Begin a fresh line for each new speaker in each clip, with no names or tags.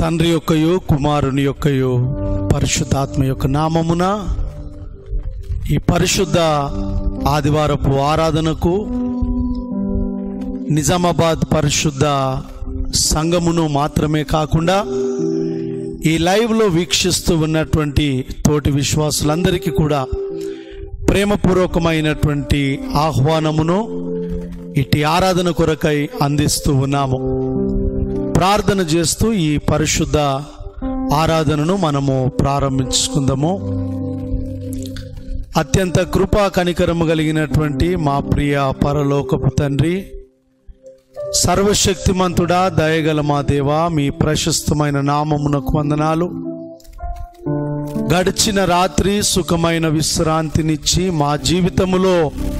తండ్రి యొక్కయు కుమారుని యొక్కయు పరిశుద్ధాత్మ యొక్క నామమున ఈ పరిశుద్ధ ఆదివారపు ఆరాధనకు నిజామాబాద్ పరిశుద్ధ సంఘమును మాత్రమే కాకుండా ఈ లైవ్లో వీక్షిస్తూ ఉన్నటువంటి తోటి విశ్వాసులందరికీ కూడా ప్రేమపూర్వకమైనటువంటి ఆహ్వానమును ఇటు ఆరాధన కొరకై అందిస్తూ ఉన్నాము ప్రార్థన చేస్తూ ఈ పరిశుద్ధ ఆరాధనను మనము ప్రారంభించుకుందాము అత్యంత కృపా కనికరము కలిగినటువంటి మా ప్రియ పరలోకపు తండ్రి సర్వశక్తిమంతుడా దయగల మా దేవా మీ ప్రశస్తమైన నామమునకు వందనాలు గడిచిన రాత్రి సుఖమైన విశ్రాంతినిచ్చి మా జీవితములో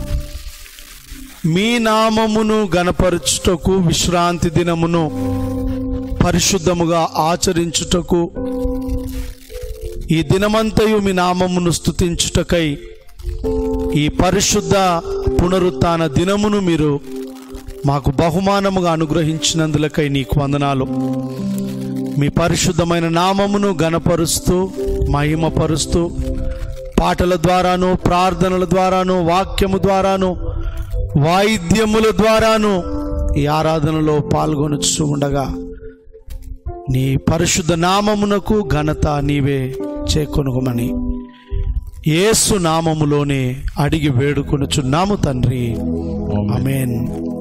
మీ నామమును గనపరచుటకు విశ్రాంతి దినమును పరిశుద్ధముగా ఆచరించుటకు ఈ దినమంతయు మీ నామమును స్తుతించుటకై ఈ పరిశుద్ధ పునరుత్న దినమును మీరు మాకు బహుమానముగా అనుగ్రహించినందులకై నీకు వందనాలు మీ పరిశుద్ధమైన నామమును గనపరుస్తూ మహిమపరుస్తూ పాటల ద్వారాను ప్రార్థనల ద్వారాను వాక్యము ద్వారాను వాయిద్యముల ద్వారాను ఈ ఆరాధనలో పాల్గొనొచ్చు ఉండగా నీ పరిశుద్ధ నామమునకు ఘనత నీవే చేకొనుగుమని యేసు నామములోనే అడిగి వేడుకొనుచున్నాము తండ్రి ఆమేన్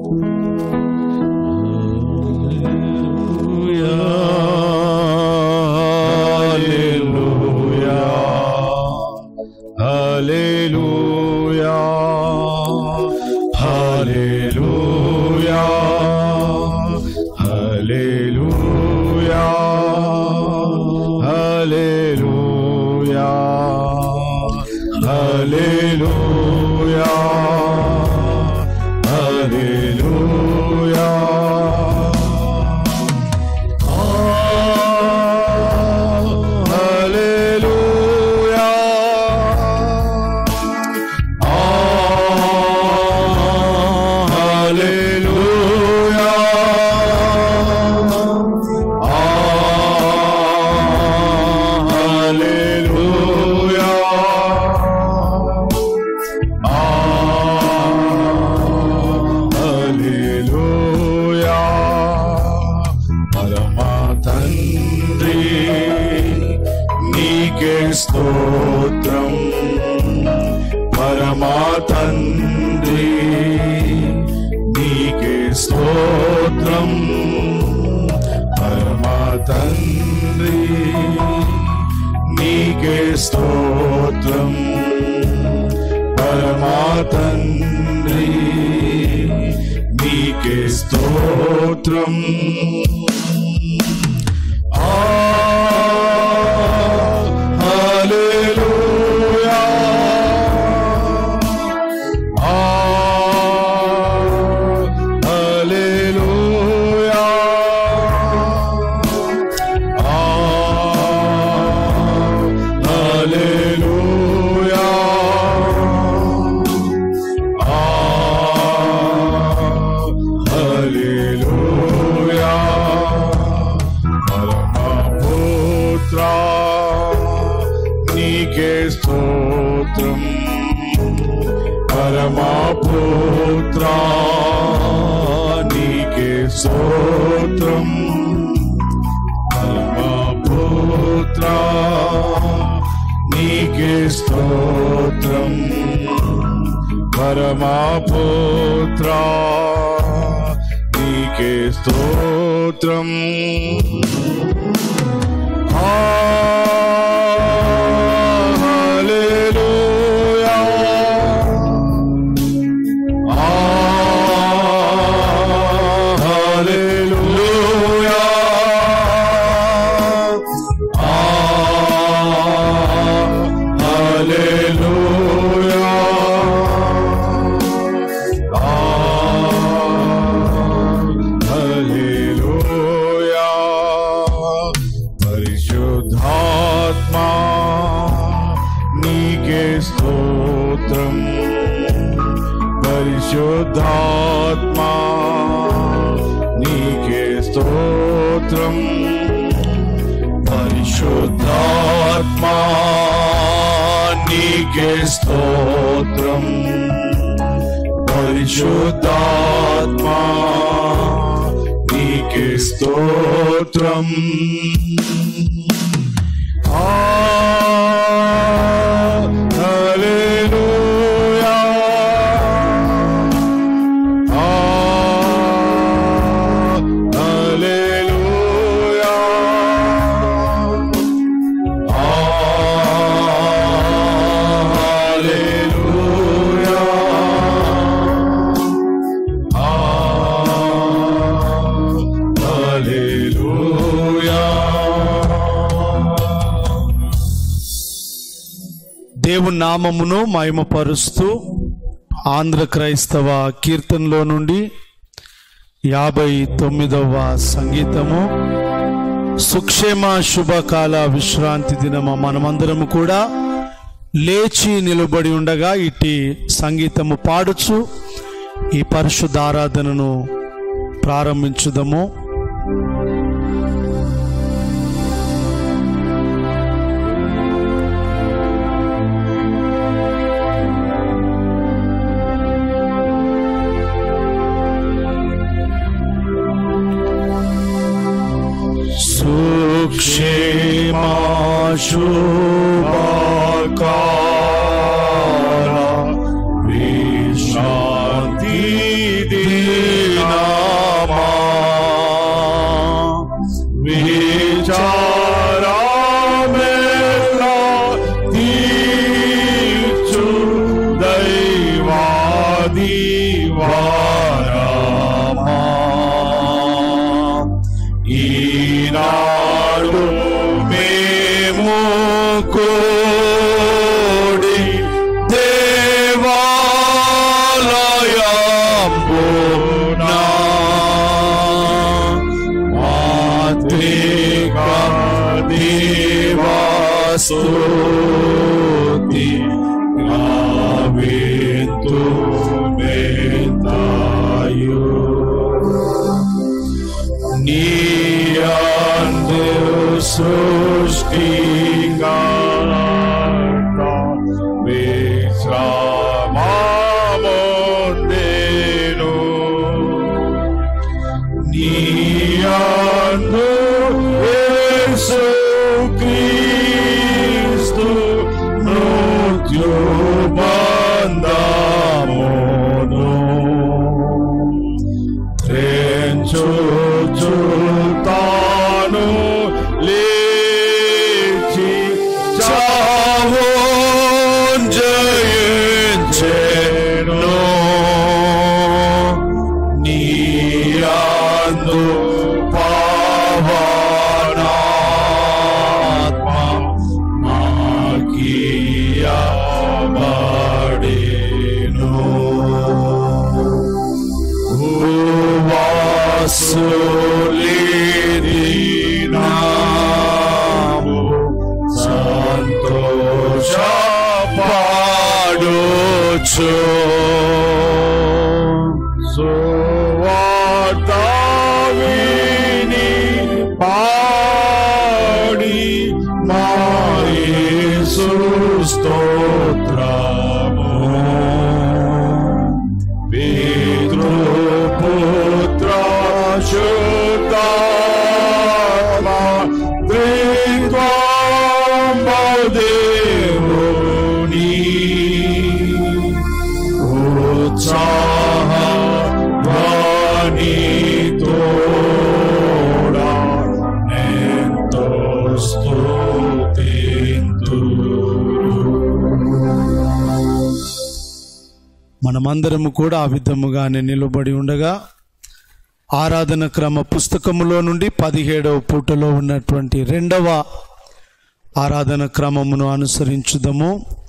Hallelujah. Hallelujah. Hallelujah. Hallelujah. Hallelujah. Hallelujah. పరమా తండ్రి నీకే స్తోత్రం పరమా తండ్రి నీకే స్తోత్రం పరమా తండ్రి నీకే స్తోత్రం పరమా తండ్రి నీకే స్తోత్రం ఆ హల్లెలూయా ఆ హల్లెలూయా ఆ హల్లెలూయా ఆ హల్లెలూయా పరమపుత్ర నీకే స్తోత్రం పరమపుత్ర నీకే స్తోత్రం పరమపుత్ర నీకే స్తోత్రం పరమపుత్ర నీకే స్తోత్రం ఆ హల్లెలూయా ఆ హల్లెలూయా ఆ హల్లెలూయా ఆ హల్లెలూయా పరిశుద్ధాత్మా నీకే స్తోత్రం పరిశుద్ధాత్మా నీకే స్తోత్రం పరిశుద్ధాత్మా నీకే స్తోత్రం పరిశుద్ధాత్మా నీకే స్తోత్రం ఆ హల్లెలూయా ఆ హల్లెలూయా ఆ హల్లెలూయా ఆ హల్లెలూయా
దేవుని నామమును మహిమపరుస్తూ ఆంధ్ర క్రైస్తవ కీర్తనలో నుండి యాభై తొమ్మిదవ సంగీతము సుక్షేమ శుభకాల విశ్రాంతి దినమ మనమందరము కూడా లేచి నిలబడి ఉండగా ఇట్టి సంగీతము పాడుచు ఈ పరిశుద్ధ ఆరాధనను ప్రారంభించుదము
సుక్షేమా శుభకాల విశ్రాంతి దినమా విచారమెల్ల తీర్చు దైవాది వారమా ఈనాడు మేము కోడి దేవాలయంబునా మాత్రిక దేవాస్తుతి గావింతు మేతాయు నీయందు సృష్టిగాక విశ్రామముండెను. నీయందు యేసుక్రీస్తు మృత్యుబంధమును తాను లేచి చావోన్ జయించెను నీయందు పావనాత్మ మాకియబడెను వాసులినాము సంతోషపాడుచు సువార్త విని పాడి మా యేసు స్తోత్రము పితృపుత్ర శుద్ధాత్మ త్రిత్వం దేవుని ఉత్సాహ వాణి తోడా ఎంతో స్తుతింతురు
మనమందరము కూడా ఆ విధముగానే నిలబడి ఉండగా ఆరాధన క్రమ పుస్తకములో నుండి పదిహేడవ పూటలో ఉన్నటువంటి రెండవ ఆరాధన క్రమమును అనుసరించుదము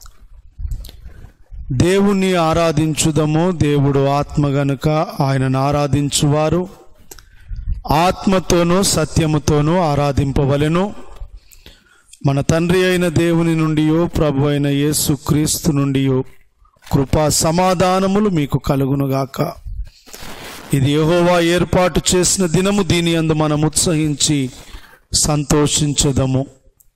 దేవుణ్ణి ఆరాధించుదము దేవుడు ఆత్మ గనుక ఆయనను ఆరాధించువారు ఆత్మతోనూ సత్యముతోనూ ఆరాధింపవలెను మన తండ్రి అయిన దేవుని నుండియో ప్రభు అయిన యేసు క్రీస్తు నుండియో కృపా సమాధానములు మీకు కలుగునుగాక ఇది యెహోవా ఏర్పాటు చేసిన దినము దీని అందు మనం ఉత్సహించి సంతోషించదము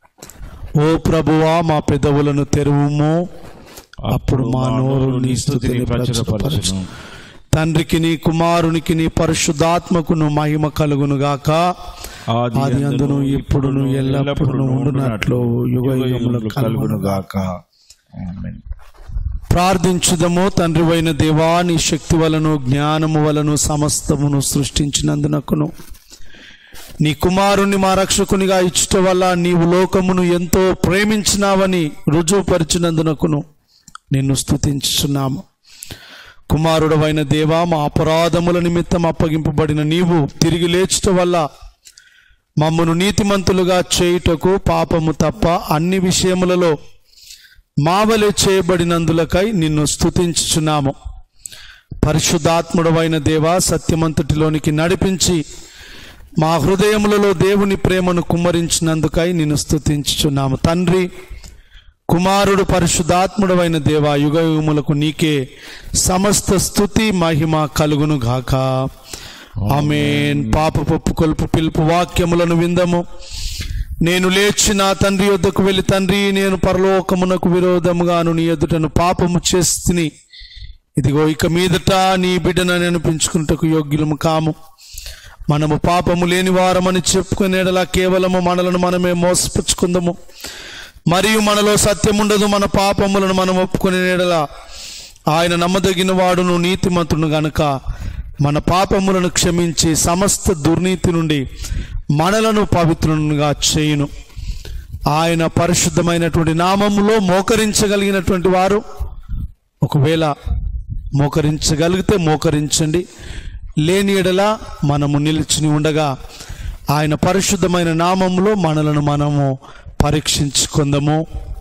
ఓ ప్రభువా మా పెదవులను తెరువుము అప్పుడు మా నోరు నీ స్థుతిని ప్రచురపరచును తండ్రికి నీ కుమారునికి నీ పరిశుద్ధాత్మకును మహిమ కలుగును గాక ఆది అందును ఇప్పుడును ఎల్లప్పుడును ఉండునట్లు యుగ యుగములకు కలుగును
గాక ఆమేన్
ప్రార్థించుదము తండ్రి అయిన దేవా నీ శక్తి వలను జ్ఞానము వలను సమస్తమును సృష్టించినందునకును నీ కుమారుణ్ణి మా రక్షకునిగా ఇచ్చుట వల్ల నీవు లోకమును ఎంతో ప్రేమించినావని రుజువుపరిచినందునకును నిన్ను స్తుతించుచున్నాము కుమారుడవైన దేవా మా అపరాధముల నిమిత్తం అప్పగింపబడిన నీవు తిరిగి లేచుట వల్ల మమ్మను నీతిమంతులుగా చేయుటకు పాపము తప్ప అన్ని విషయములలో మావలే చేయబడినందులకై నిన్ను స్తుతించుచున్నాము పరిశుద్ధాత్ముడవైన దేవా సత్యమంతటిలోనికి నడిపించి మా హృదయములలో దేవుని ప్రేమను కుమ్మరించినందుకై నిన్ను స్తుతించుచున్నాము తండ్రి కుమారుడు పరిశుద్ధాత్ముడవైన దేవా యుగ యుగములకు నీకే సమస్త స్థుతి మహిమ కలుగును గాక ఆమెన్ పాప పప్పు కొలుపు పిలుపు వాక్యములను విందము నేను లేచి నా తండ్రి యొద్దకు వెళ్ళి తండ్రి నేను పరలోకమునకు విరోధముగాను నీ ఎదుటను పాపము చేస్తుని ఇదిగో ఇక మీదట నీ బిడ్డనని అనిపించుకుంటకు యోగ్యులము కాము మనము పాపము లేని వారమని చెప్పుకునేలా కేవలము మనలను మనమే మోసపుచ్చుకుందాము మరియు మనలో సత్యం ఉండదు మన పాపములను మనం ఒప్పుకునే ఎడల ఆయన నమ్మదగిన వాడును నీతిమంతుడు గనుక మన పాపములను క్షమించి సమస్త దుర్నీతి నుండి మనలను పవిత్రునిగా చేయును ఆయన పరిశుద్ధమైనటువంటి నామములో మోకరించగలిగినటువంటి వారు ఒకవేళ మోకరించగలిగితే మోకరించండి లేని ఎడల మనము నిలిచిని ఉండగా ఆయన పరిశుద్ధమైన నామములో మనలను మనము పరీక్షించుకుందాము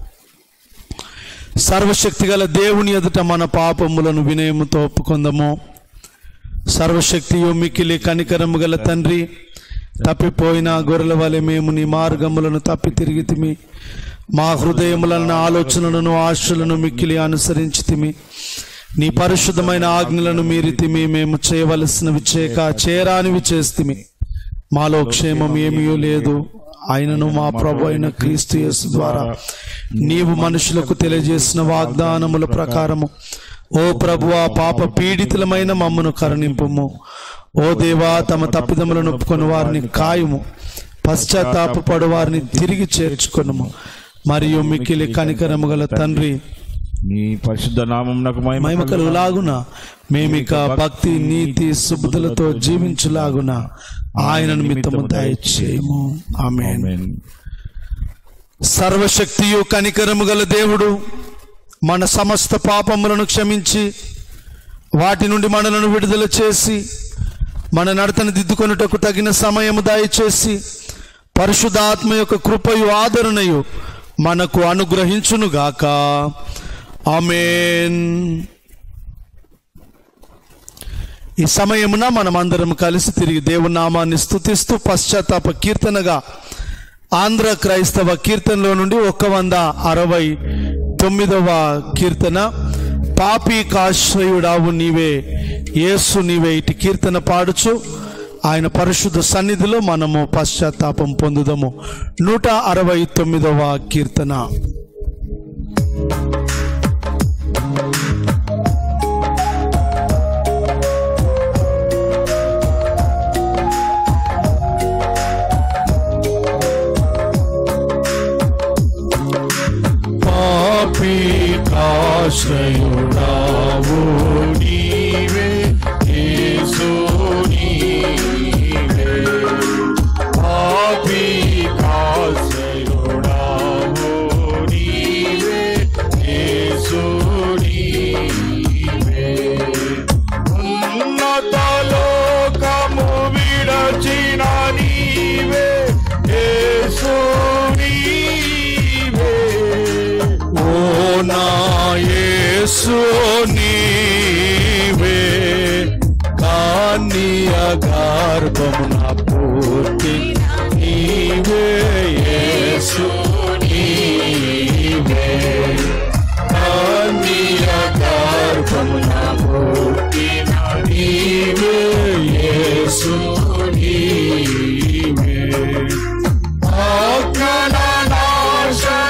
సర్వశక్తి గల దేవుని ఎదుట మన పాపములను వినయముతో ఒప్పుకుందాము సర్వశక్తియు మిక్కిలి కనికరము గల తండ్రి తప్పిపోయిన గొర్రెల వలె మేము నీ మార్గములను తప్పి తిరిగితిమి మా హృదయములను ఆలోచనలను ఆశలను మిక్కిలి అనుసరించితిమి నీ పరిశుద్ధమైన ఆజ్ఞలను మీరితిమి మేము చేయవలసినవి చేయక చేయరానివి చేస్తిమి మాలో క్షేమం ఏమీ లేదు ఆయనను మా ప్రభు అయిన క్రీస్తు యేసు ద్వారా నీవు మనుషులకు తెలియజేసిన వాగ్దానముల ప్రకారము ఓ ప్రభువా పాప పీడితులమైన మమ్మను కరుణింపుము ఓ దేవా తమ తప్పిదములను ఒప్పుకొని వారిని కాయుము పశ్చాత్తాపడు వారిని తిరిగి చేర్చుకొనుము మరియు మిక్కిలి కనికరము గల తండ్రి
నీ పరిశుద్ధ నామం నాకు
మహిమ కలుగులాగున మేమిక భక్తి నీతి శుద్ధులతో జీవించులాగున ఆయన నిమిత్తము దయచేయము ఆమేన్ సర్వశక్తియు కనికరము గల దేవుడు మన సమస్త పాపములను క్షమించి వాటి నుండి మనలను విడుదల చేసి మన నడతను దిద్దుకొనుటకు తగిన సమయము దయచేసి పరిశుద్ధాత్మ యొక్క కృపయు ఆదరణయు మనకు అనుగ్రహించునుగాక ఆమెన్ ఈ సమయమున మనమందరం కలిసి తిరిగి దేవుని నామాన్ని స్తుతిస్తూ పశ్చాత్తాప కీర్తనగా ఆంధ్ర క్రైస్తవ కీర్తనలో నుండి ఒక వంద అరవై తొమ్మిదవ కీర్తన పాపి కాశ్రయుడావు నీవే యేసు నీవే ఇటు కీర్తన పాడుచు ఆయన పరిశుద్ధ సన్నిధిలో మనము పశ్చాత్తాపం పొందుదాము నూట అరవై తొమ్మిదవ కీర్తన
పాపి కాశ్రయుడావు నీవే యేసు నీవే పాపి కాశ్రయుడావు నీవే యేసు నీవే ఉన్నత లోకము విడచిన నీవే యేసు నీవే
ఓ నా యేసు నీవే కానీయ గర్భమున పూర్తి నీవే యేసు నీవే కానీయ గర్భమున పూర్తి నీవే యేసు నీవే
ఆజ్ఞల నాశన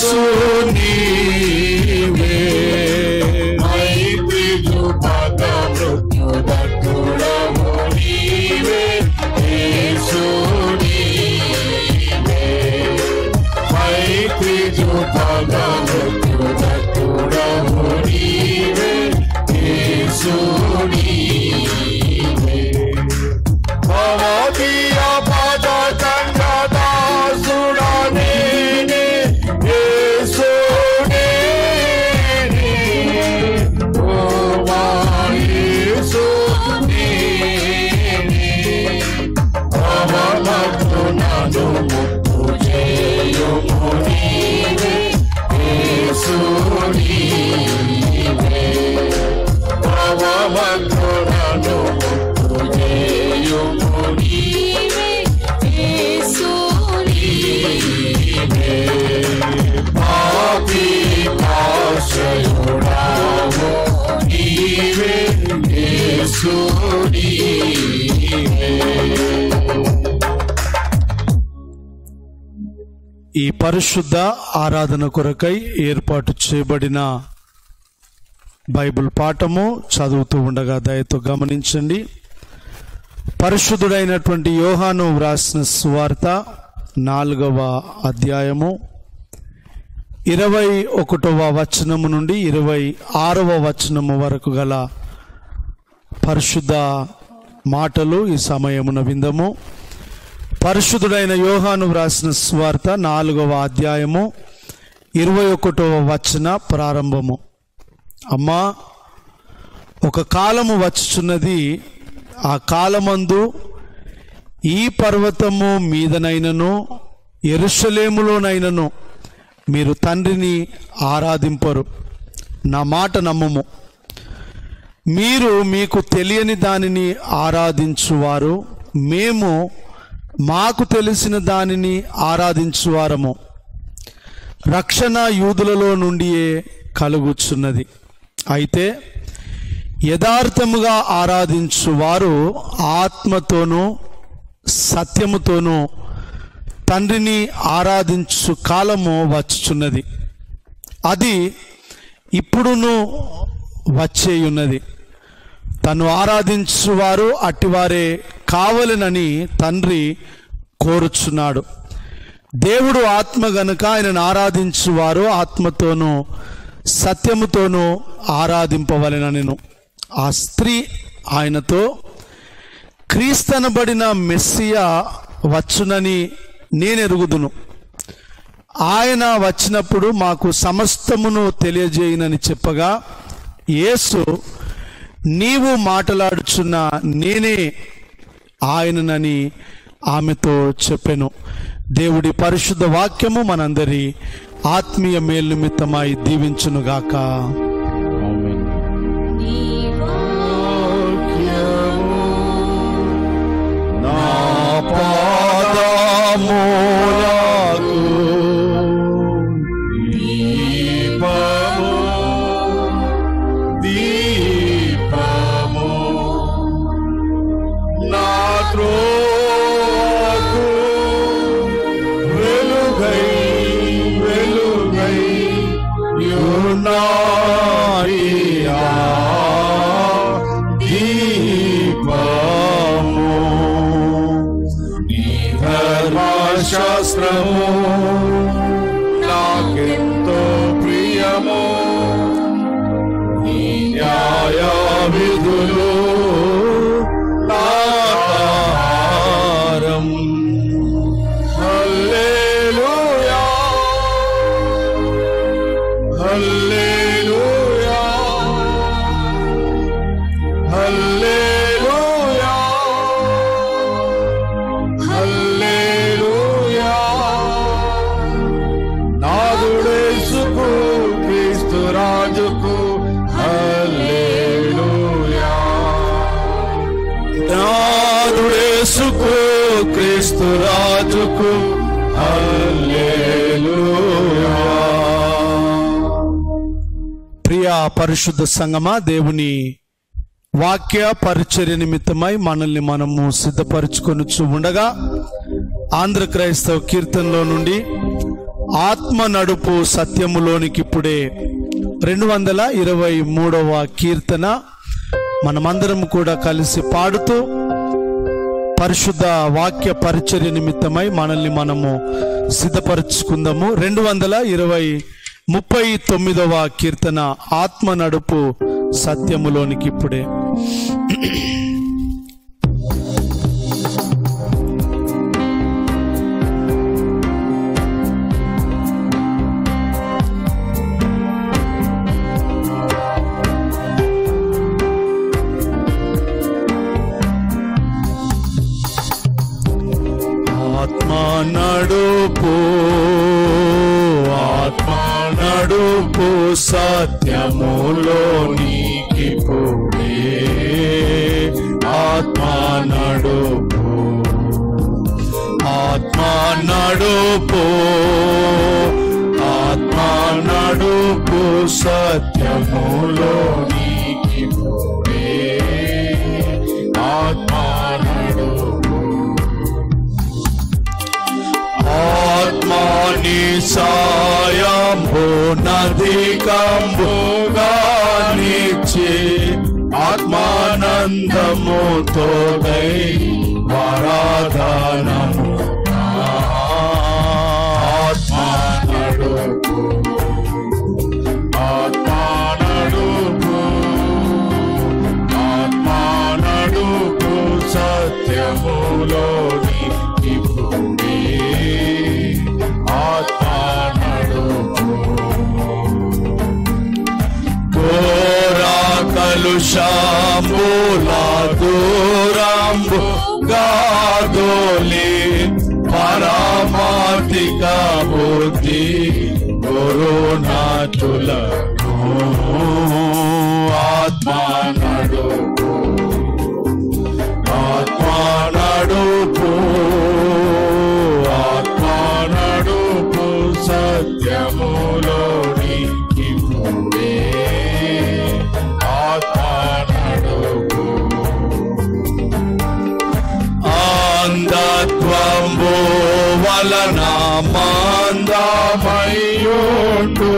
యేసు నీవే
మైత్రి జుపద మృత్యుదత్తుడవు నీవే యేసు నీవే మైత్రి జుపద మృత్యుదత్తుడవు నీవే యేసు నీవే భవదీయ పద కంగదాసుడనే యేసు నేనే ఓ మా యేసు నేనే భవభక్తునను ముక్తు చేయుము నీవే యేసు నీవే భవభక్తునను ముక్తు చేయుము నీవే నీవే పాపి ఆశ్రయుడావు నీవే యేసు నీవే
ఈ పరిశుద్ధ ఆరాధన కొరకై ఏర్పాటు చేయబడిన బైబిల్ పాఠము చదువుతూ ఉండగా దయతో గమనించండి పరిశుద్ధుడైనటువంటి యోహాను వ్రాసిన సువార్త నాలుగవ అధ్యాయము ఇరవై ఒకటవ వచనము నుండి ఇరవై ఆరవ వచనము వరకు గల పరిశుద్ధ మాటలు ఈ సమయమున విందము పరిశుద్ధుడైన యోహాను వ్రాసిన స్వార్త నాలుగవ అధ్యాయము ఇరవై ఒకటవ వచన ప్రారంభము అమ్మా ఒక కాలము వచ్చుచున్నది ఆ కాలమందు ఈ పర్వతము మీదనైనను ఎరుషలేములోనైనను మీరు తండ్రిని ఆరాధింపరు నా మాట నమ్మము మీరు మీకు తెలియని దానిని ఆరాధించువారు మేము మాకు తెలిసిన దానిని ఆరాధించువారము రక్షణ యూదులలో నుండియే కలుగుచున్నది అయితే యథార్థముగా ఆరాధించువారు ఆత్మతోనూ సత్యముతోనూ తండ్రిని ఆరాధించు కాలము వచ్చుచున్నది అది ఇప్పుడును వచ్చేయున్నది తను ఆరాధించువారు అట్టివారే కావలనని తండ్రి కోరుచున్నాడు దేవుడు ఆత్మ గనుక ఆయనను ఆరాధించువారు ఆత్మతోనూ సత్యముతోనూ ఆరాధింపవలెనను ఆ స్త్రీ ఆయనతో క్రీస్తనబడిన మెస్సియా వచ్చునని నేనెరుగుదును ఆయన వచ్చినప్పుడు మాకు సమస్తమును తెలియజేయనని చెప్పగా యేసు నీవు మాట్లాడుచున్న నేనే ఆయననని ఆమెతో చెప్పెను దేవుడి పరిశుద్ధ వాక్యము మనందరి ఆత్మీయ మేలు నిమిత్తమై దీవించునుగాక
నా పాదములకు దీపము దీపము నా త్రోవకు వెలుగై వెలుగై యునారియా దీపము నీ ధర్మశాస్త్రము నాకెంతో ప్రియము నీ న్యాయ విధులు నాహారం హల్లెలూయా హల్లెలూయా హల్లెలూయా హల్లెలూయా నాదుడేసుకు క్రీస్తు రాజుకు హల్లెలూయా
నాదుడేసుకు క్రీస్తు రాజుకు
హల్లెలూయా
ప్రియ పరిశుద్ధ సంగమా దేవుని వాక్య పరిచర్య నిమిత్తమై మనల్ని మనము సిద్ధపరచుకొనుచు ఉండగా ఆంధ్ర క్రైస్తవ కీర్తనలో నుండి ఆత్మ నడుపు సత్యములోనికి ఇప్పుడే రెండు వందల ఇరవై మూడవ కీర్తన మనమందరం కూడా కలిసి పాడుతూ పరిశుద్ధ వాక్య పరిచర్య నిమిత్తమై మనల్ని మనము సిద్ధపరచుకుందాము రెండు వందల ఇరవై ముప్పై తొమ్మిదవ కీర్తన ఆత్మ నడుపు సత్యములోనికి ఇప్పుడే ఆత్మ నడుపు ఆత్మ నడుపు సత్యములోనికి పుడే ఆత్మ నడుపు ఆత్మ నడుపు ఆత్మ నడుపు సత్యములోనికి పుడే ఆత్మ నడుపు ఆత్మాని సాయంభు నదికంబుగానిచ్చి ఆత్మానందముతో దై వరాధనము ఆత్మా నడుపు ఆత్మా నడుపు ఆత్మా నడుపు సత్యములోని ఇప్పుడే ఆత్మా నడుపు ఘోరా కలుషాంబుల దూరంబు గాదోలి పరమార్థిక బుద్ధి గురునాథుల ఆత్మా నడుపు ఆత్మా నడుపు ఆత్మా నడుపు సత్యములోని ఇప్పుడే ఆత్మా నడుపు అంధత్వంబు వలన మందమయ్యోటు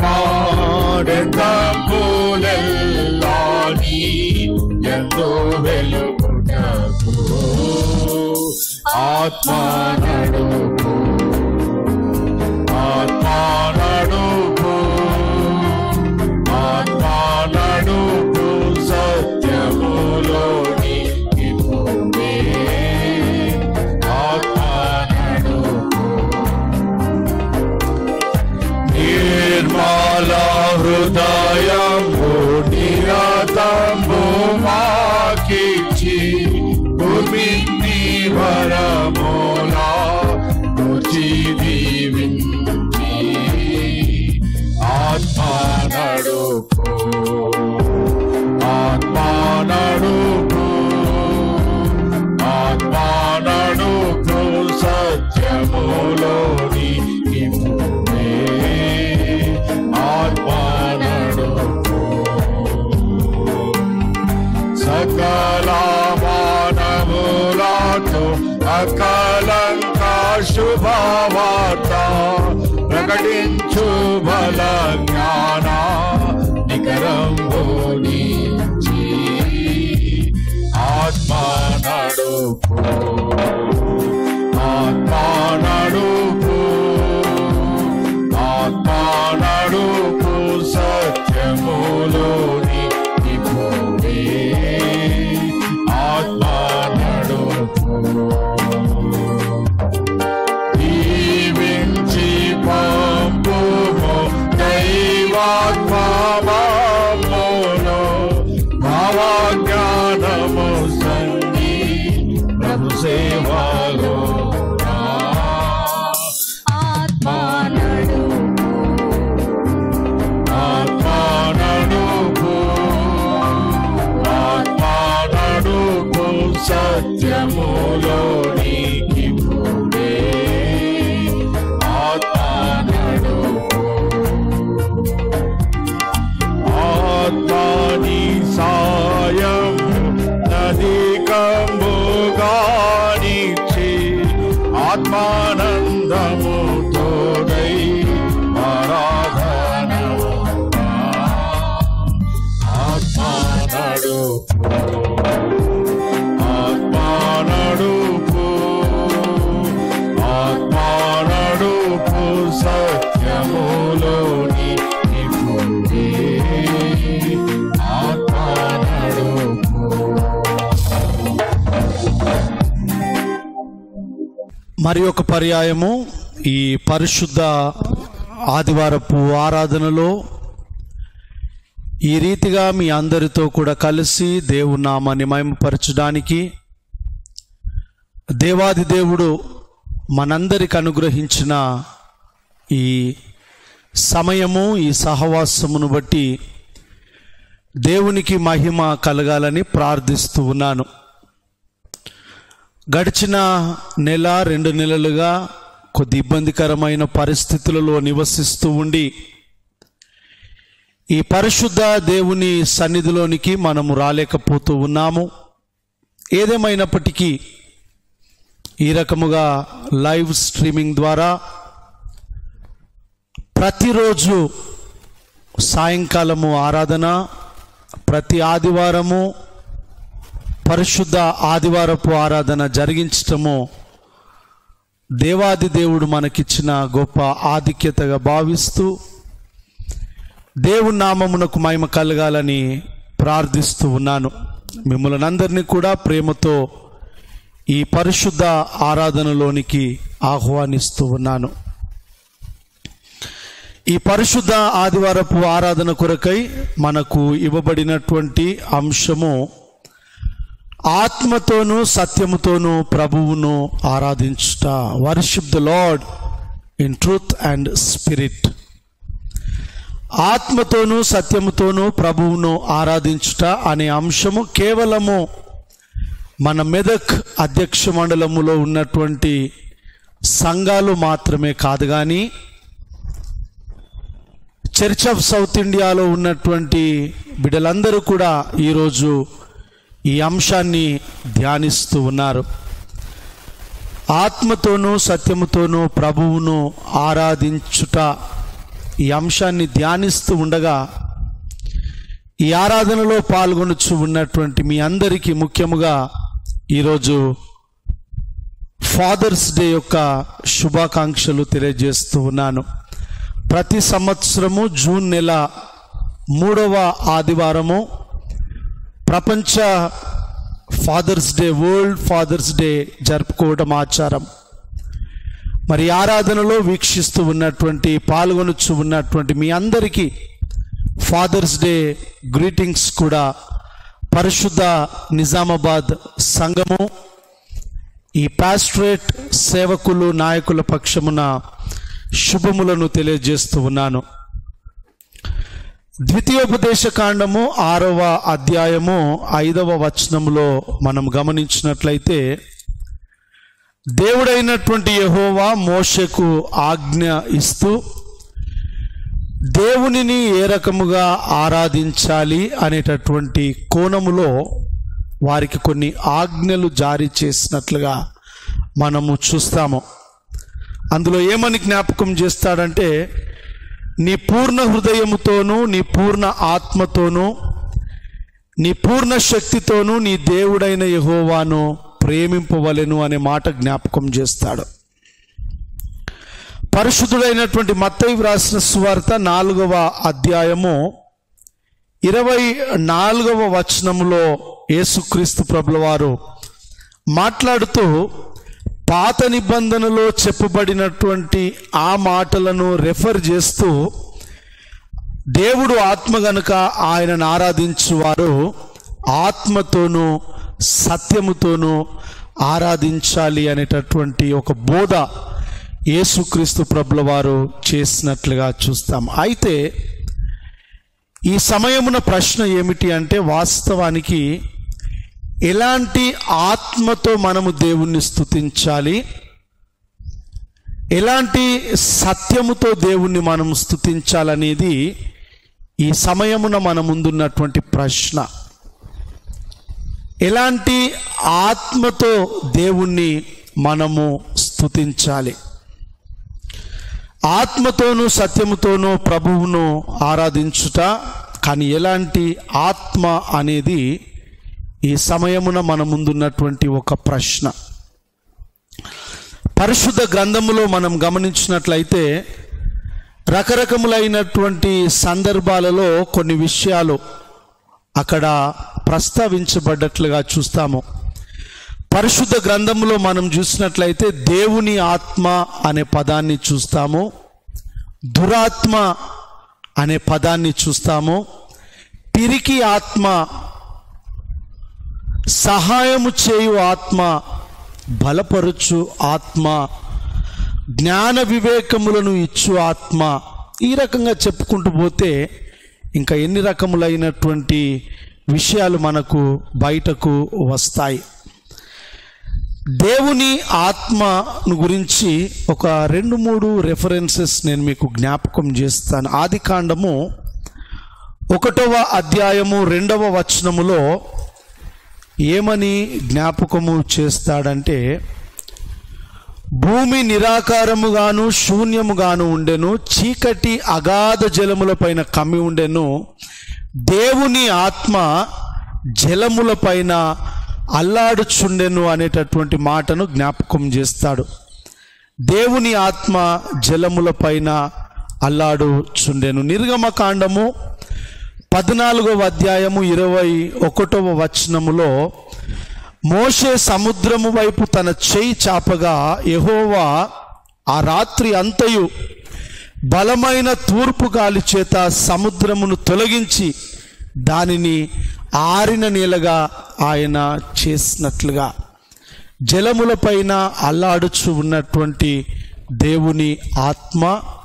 మాడెంబులెల్లాని ఎంతో వెలుగుటకు ఆత్మా నడుపు ఆత్మా నడుపు ఆత్మా నడుపు సత్యములోని ఇప్పుడే ఆత్మా నడుపు నిర్మల హృదయము నిరతంబు మాకిచ్చి భూమిని వరమోలా రుచి దీవించి ఆత్మా నడుపు ఆత్మా నడుపు ఆత్మా నడుపు సత్యములోని ఇప్పుడే ఆత్మా నడుపు సకల మానవులతో అకలంక శుభవార్త ప్రకటించు బల జ్ఞాన నికరంబోనించి ఆత్మా నడుపు ఆత్మా నడుపు ఆత్మా నడుపు సత్యములోని ఇప్పుడే ఆత్మా నడుపు దీవించి పంపుము దైవాత్మలో భావజ్ఞానము సంగి ప్రభు సేవలో
ఆత్మా నడుపు
ఆత్మా నడుపు ఆత్మా నడుపు సత్యములోని ఇప్పుడే ఆత్మా నడుపు ఆత్మాని సాయం నది కంబుగానిచ్చి ఆత్మానందము తోడై మరి ఒక పర్యాయము ఈ పరిశుద్ధ ఆదివారపు ఆరాధనలో ఈ రీతిగా మీ అందరితో కూడా కలిసి దేవుని నామాన్ని మహిమపరచడానికి దేవాది దేవుడు మనందరికి అనుగ్రహించిన ఈ సమయము ఈ సహవాసమును బట్టి దేవునికి మహిమ కలగాలని ప్రార్థిస్తూ ఉన్నాను గడిచిన నెల రెండు నెలలుగా కొద్ది ఇబ్బందికరమైన పరిస్థితులలో నివసిస్తూ ఉండి ఈ పరిశుద్ధ దేవుని సన్నిధిలోనికి మనము రాలేకపోతూ ఉన్నాము ఏదేమైనప్పటికీ ఈ రకముగా లైవ్ స్ట్రీమింగ్ ద్వారా ప్రతిరోజు సాయంకాలము ఆరాధన ప్రతి ఆదివారము పరిశుద్ధ ఆదివారపు ఆరాధన జరిగించటము దేవాది దేవుడు మనకిచ్చిన గొప్ప ఆధిక్యతగా భావిస్తూ దేవుని నామమునకు మహిమ కలగాలని ప్రార్థిస్తూ ఉన్నాను మిమ్మల్ని అందరినీ కూడా ప్రేమతో ఈ పరిశుద్ధ ఆరాధనలోనికి ఆహ్వానిస్తూ ఉన్నాను ఈ పరిశుద్ధ ఆదివారపు ఆరాధన కొరకై మనకు ఇవ్వబడినటువంటి అంశము ఆత్మతోనూ సత్యముతోనూ ప్రభువును ఆరాధించుట worship the lord in truth and spirit ఆత్మతోనూ సత్యముతోనూ ప్రభువును ఆరాధించుట అనే అంశము కేవలము మన మెదక్ అధ్యక్ష మండలములో ఉన్నటువంటి సంఘాలు మాత్రమే కాదు కానీ చర్చ్ ఆఫ్ సౌత్ ఇండియాలో ఉన్నటువంటి బిడ్డలందరూ కూడా ఈరోజు ఈ అంశాన్ని ధ్యానిస్తూ ఉన్నారు ఆత్మతోనూ సత్యముతోనూ ప్రభువును ఆరాధించుట ఈ అంశాన్ని ధ్యానిస్తూ ఉండగా ఈ ఆరాధనలో పాల్గొనొచ్చు ఉన్నటువంటి మీ అందరికీ ముఖ్యముగా ఈరోజు ఫాదర్స్ డే యొక్క శుభాకాంక్షలు తెలియజేస్తూ ఉన్నాను ప్రతి సంవత్సరము జూన్ నెల మూడవ ఆదివారము ప్రపంచ father's day world father's day జరుపుకోవడం ఆచారం మరి ఆరాధనలో వీక్షిస్తూ ఉన్నటువంటి పాల్గొనొచ్చు ఉన్నటువంటి మీ అందరికీ ఫాదర్స్ డే గ్రీటింగ్స్ కూడా పరిశుద్ధ నిజామాబాద్ సంఘము ఈ పాస్ట్రేట్ సేవకులు నాయకుల పక్షమున శుభములను తెలియజేస్తూ ఉన్నాను ద్వితీయోపదేశ కాండము ఆరవ అధ్యాయము ఐదవ వచనములో మనం గమనించినట్లయితే దేవుడైనటువంటి యహోవా మోషకు ఆజ్ఞ ఇస్తూ దేవునిని ఏ రకముగా ఆరాధించాలి అనేటటువంటి కోణములో వారికి కొన్ని ఆజ్ఞలు జారీ చేసినట్లుగా మనము చూస్తాము అందులో ఏమని జ్ఞాపకం చేస్తాడంటే నీ పూర్ణ హృదయముతోనూ నీ పూర్ణ ఆత్మతోనూ నీ పూర్ణ శక్తితోనూ నీ దేవుడైన యహోవాను ప్రేమింపవలెను అనే మాట జ్ఞాపకం చేస్తాడు పరిశుద్ధుడైనటువంటి మత్తయి వ్రాసిన సువార్త నాలుగవ అధ్యాయము ఇరవై నాలుగవ వచనములో యేసుక్రీస్తు ప్రభుల వారు మాట్లాడుతూ పాత నిబంధనలో చెప్పబడినటువంటి ఆ మాటలను రెఫర్ చేస్తూ దేవుడు ఆత్మ గనుక ఆయనను ఆరాధించువారు ఆత్మతోనూ సత్యముతోనూ ఆరాధించాలి అనేటటువంటి ఒక బోధ యేసుక్రీస్తు ప్రభుల వారు చేసినట్లుగా చూస్తాం అయితే ఈ సమయమున ప్రశ్న ఏమిటి అంటే వాస్తవానికి ఎలాంటి ఆత్మతో మనము దేవుణ్ణి స్తుతించాలి ఎలాంటి సత్యముతో దేవుణ్ణి మనం స్తుతించాలనేది ఈ సమయమున మన ముందున్నటువంటి ప్రశ్న ఎలాంటి ఆత్మతో దేవుణ్ణి మనము స్తుతించాలి ఆత్మతోనూ సత్యముతోనూ ప్రభువును ఆరాధించుట కానీ ఎలాంటి ఆత్మ అనేది ఈ సమయమున మన ముందున్నటువంటి ఒక ప్రశ్న పరిశుద్ధ గ్రంథములో మనం గమనించినట్లయితే రకరకములైనటువంటి సందర్భాలలో కొన్ని విషయాలు అక్కడ ప్రస్తావించబడ్డట్లుగా చూస్తాము పరిశుద్ధ గ్రంథంలో మనం చూసినట్లయితే దేవుని ఆత్మ అనే పదాన్ని చూస్తాము దురాత్మ అనే పదాన్ని చూస్తాము పిరికి ఆత్మ సహాయము చేయు ఆత్మ బలపరుచు ఆత్మ జ్ఞాన వివేకములను ఇచ్చు ఆత్మ ఈ రకంగా చెప్పుకుంటూ పోతే ఇంకా ఎన్ని రకములైనటువంటి విషయాలు మనకు బయటకు వస్తాయి దేవుని ఆత్మను గురించి ఒక రెండు మూడు రెఫరెన్సెస్ నేను మీకు జ్ఞాపకం చేస్తాను ఆది కాండము ఒకటవ అధ్యాయము రెండవ వచనములో ఏమని జ్ఞాపకము చేస్తాడంటే భూమి నిరాకారముగాను శూన్యముగాను ఉండెను చీకటి అగాధ జలములపైన కమ్మి ఉండెను దేవుని ఆత్మ జలములపైన అల్లాడుచుండెను అనేటటువంటి మాటను జ్ఞాపకం చేస్తాడు దేవుని ఆత్మ జలములపైన అల్లాడుచుండెను నిర్గమకాండము పద్నాలుగవ అధ్యాయము ఇరవై ఒకటవ వచనములో మోషే సముద్రము వైపు తన చేయి చాపగా యెహోవా ఆ రాత్రి అంతయు బలమైన తూర్పు గాలి చేత సముద్రమును తొలగించి దానిని ఆరిన నీలగా ఆయన చేసినట్లుగా జలములపైన అల్లాడుచు ఉన్నటువంటి దేవుని ఆత్మ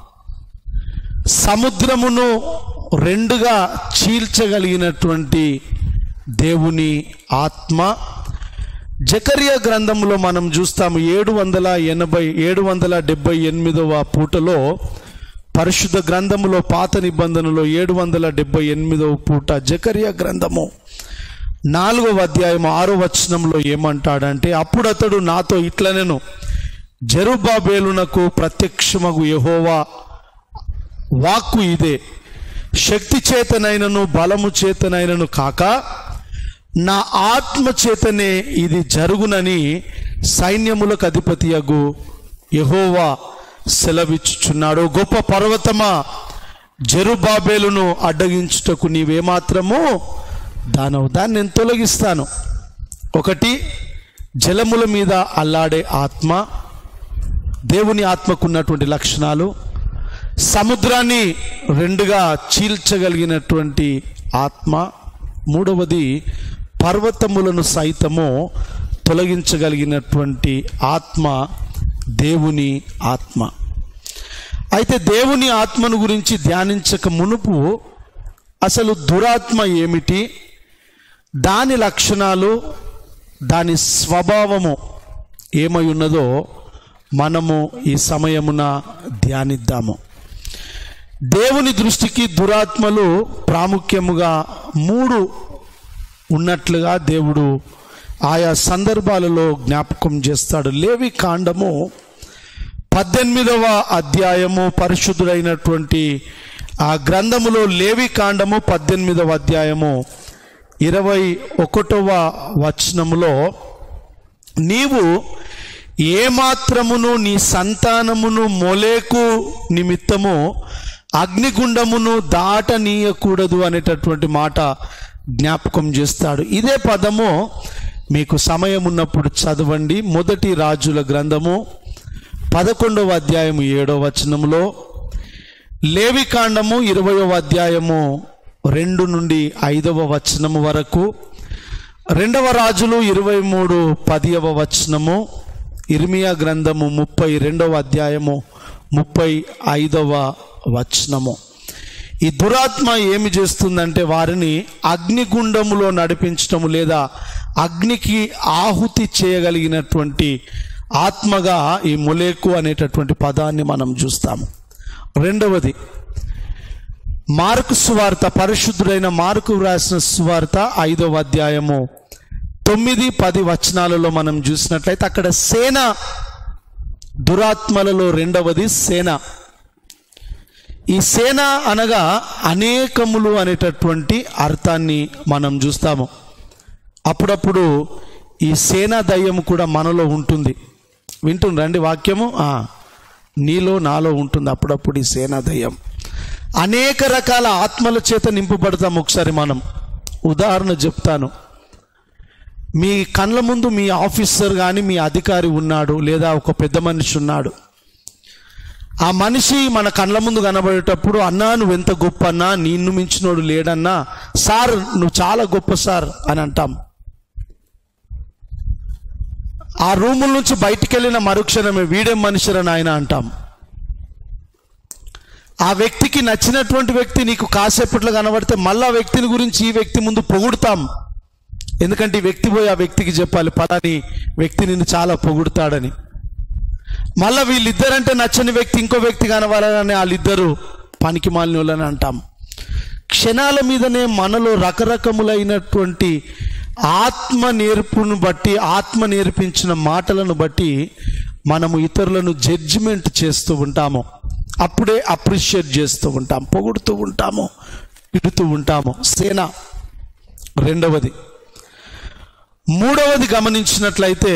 సముద్రమును రెండుగా చీల్చగలిగినటువంటి దేవుని ఆత్మ జకరియా గ్రంథంలో మనం చూస్తాము ఏడు వందల ఎనభై ఏడు వందల డెబ్బై ఎనిమిదవ పూటలో పరిశుద్ధ గ్రంథములో పాత నిబంధనలో ఏడు వందల డెబ్బై ఎనిమిదవ పూట జకరియా గ్రంథము నాలుగవ అధ్యాయం ఆరో వచనంలో ఏమంటాడంటే అప్పుడు అతడు నాతో ఇట్లనెను జరుబాబేలునకు ప్రత్యక్షమగు యెహోవా వాక్కు ఇదే శక్తి చేతనైనను బలము చేతనైనను కాక నా ఆత్మ చేతనే ఇది జరుగునని సైన్యములకు అధిపతియగు యహోవా సెలవిచ్చుచున్నాడు గొప్ప పర్వతమా జరుబాబేలును అడ్డగించుటకు నీవేమాత్రము దానవు దాన్ని నేను తొలగిస్తాను ఒకటి జలముల మీద అల్లాడే ఆత్మ దేవుని ఆత్మకున్నటువంటి లక్షణాలు సముద్రాన్ని రెండుగా చీల్చగలిగినటువంటి ఆత్మ మూడవది పర్వతములను సైతము తొలగించగలిగినటువంటి ఆత్మ దేవుని ఆత్మ అయితే దేవుని ఆత్మను గురించి ధ్యానించక మునుపు అసలు దురాత్మ ఏమిటి దాని లక్షణాలు దాని స్వభావము ఏమై ఉన్నదో మనము ఈ సమయమున ధ్యానిద్దాము దేవుని దృష్టికి దురాత్మలు ప్రాముఖ్యముగా మూడు ఉన్నట్లుగా దేవుడు ఆయా సందర్భాలలో జ్ఞాపకం చేస్తాడు లేవి కాండము పద్దెనిమిదవ అధ్యాయము పరిశుద్ధుడైనటువంటి ఆ గ్రంథములో లేవి కాండము పద్దెనిమిదవ అధ్యాయము ఇరవై ఒకటవ వచనములో నీవు ఏమాత్రమును నీ సంతానమును మొలేకు నిమిత్తము అగ్నిగుండమును దాటనీయకూడదు అనేటటువంటి మాట జ్ఞాపకం చేస్తాడు ఇదే పదము మీకు సమయం ఉన్నప్పుడు చదవండి మొదటి రాజుల గ్రంథము పదకొండవ అధ్యాయము ఏడవ వచనములో లేవికాండము ఇరవయవ అధ్యాయము రెండు నుండి ఐదవ వచనము వరకు రెండవ రాజులు ఇరవై మూడు పదియవ వచనము ఇర్మియా గ్రంథము ముప్పై రెండవ అధ్యాయము ముప్పై ఐదవ వచనము ఈ దురాత్మ ఏమి చేస్తుందంటే వారిని అగ్నిగుండములో నడిపించటము లేదా అగ్నికి ఆహుతి చేయగలిగినటువంటి ఆత్మగా ఈ మొలేకు అనేటటువంటి పదాన్ని మనం చూస్తాము రెండవది మార్కు సువార్త పరిశుద్ధుడైన మార్కు వ్రాసిన సువార్త ఐదవ అధ్యాయము తొమ్మిది పది వచనాలలో మనం చూసినట్లయితే అక్కడ సేన దురాత్మలలో రెండవది సేన ఈ సేన అనగా అనేకములు అనేటటువంటి అర్థాన్ని మనం చూస్తాము అప్పుడప్పుడు ఈ సేనా దయ్యం కూడా మనలో ఉంటుంది వింటుండ్రండి వాక్యము ఆ, నీలో నాలో ఉంటుంది అప్పుడప్పుడు ఈ సేనా దయ్యం అనేక రకాల ఆత్మల చేత నింపబడతాం ఒకసారి మనం ఉదాహరణ చెప్తాను మీ కళ్ళ ముందు మీ ఆఫీసర్ కానీ మీ అధికారి ఉన్నాడు లేదా ఒక పెద్ద మనిషి ఉన్నాడు ఆ మనిషి మన కళ్ళ ముందు కనబడేటప్పుడు అన్నా నువ్వు ఎంత గొప్ప అన్నా నిన్ను మించినోడు లేడన్నా సార్ నువ్వు చాలా గొప్ప సార్ అని అంటాం ఆ రూముల నుంచి బయటికి వెళ్ళిన మరుక్షణమే వీడేం మనిషిరని ఆయన అంటాం ఆ వ్యక్తికి నచ్చినటువంటి వ్యక్తి నీకు కాసేపట్లో కనబడితే మళ్ళీ ఆ వ్యక్తిని గురించి ఈ వ్యక్తి ముందు పొగుడుతాం ఎందుకంటే ఈ వ్యక్తి పోయి ఆ వ్యక్తికి చెప్పాలి పలాని వ్యక్తి నిన్ను చాలా పొగుడుతాడని మళ్ళీ వీళ్ళిద్దరంటే నచ్చని వ్యక్తి ఇంకో వ్యక్తి కనవాలని వాళ్ళిద్దరు పనికి మాలిన వాళ్ళని అంటాం క్షణాల మీదనే మనలో రకరకములైనటువంటి ఆత్మ నేర్పును బట్టి ఆత్మ నేర్పించిన మాటలను బట్టి మనము ఇతరులను జడ్జిమెంట్ చేస్తూ ఉంటాము అప్పుడే అప్రిషియేట్ చేస్తూ ఉంటాం పొగుడుతూ ఉంటాము ఇడుతూ ఉంటాము సేన రెండవది మూడవది గమనించినట్లయితే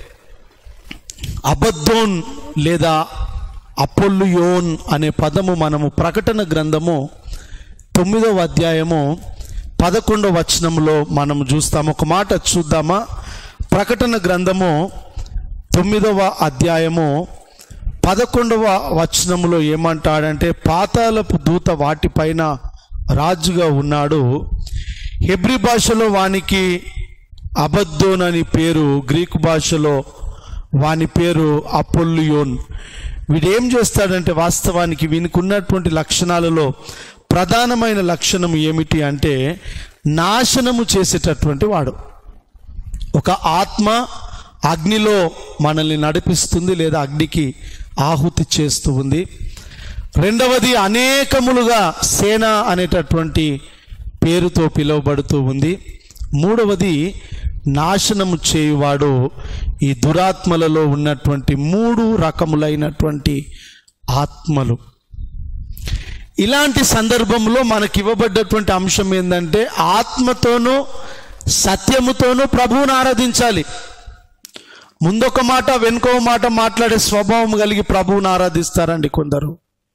అబద్ధోన్ లేదా అపొల్లుయోన్ అనే పదము మనము ప్రకటన గ్రంథము తొమ్మిదవ అధ్యాయము పదకొండవ వచనంలో మనం చూస్తాము ఒక మాట చూద్దామా ప్రకటన గ్రంథము తొమ్మిదవ అధ్యాయము పదకొండవ వచనములో ఏమంటాడంటే పాతాలపు దూత వాటిపైన రాజుగా ఉన్నాడు హెబ్రి భాషలో వానికి అబద్దోన్ అని పేరు గ్రీకు భాషలో వాని పేరు అపొల్లియోన్ వీడేం చేస్తాడంటే వాస్తవానికి వీనికి ఉన్నటువంటి లక్షణాలలో ప్రధానమైన లక్షణం ఏమిటి అంటే నాశనము చేసేటటువంటి వాడు ఒక ఆత్మ అగ్నిలో మనల్ని నడిపిస్తుంది లేదా అగ్నికి ఆహుతి చేస్తూ ఉంది రెండవది అనేకములుగా సేన అనేటటువంటి పేరుతో పిలువబడుతూ ఉంది మూడవది నాశనము చేయువాడు ఈ దురాత్మలలో ఉన్నటువంటి మూడు రకములైనటువంటి ఆత్మలు ఇలాంటి సందర్భంలో మనకి ఇవ్వబడ్డటువంటి అంశం ఏంటంటే ఆత్మతోనూ సత్యముతోనూ ప్రభువును ఆరాధించాలి ముందొక మాట వెనుకో మాట మాట్లాడే స్వభావం కలిగి ప్రభువును ఆరాధిస్తారండి కొందరు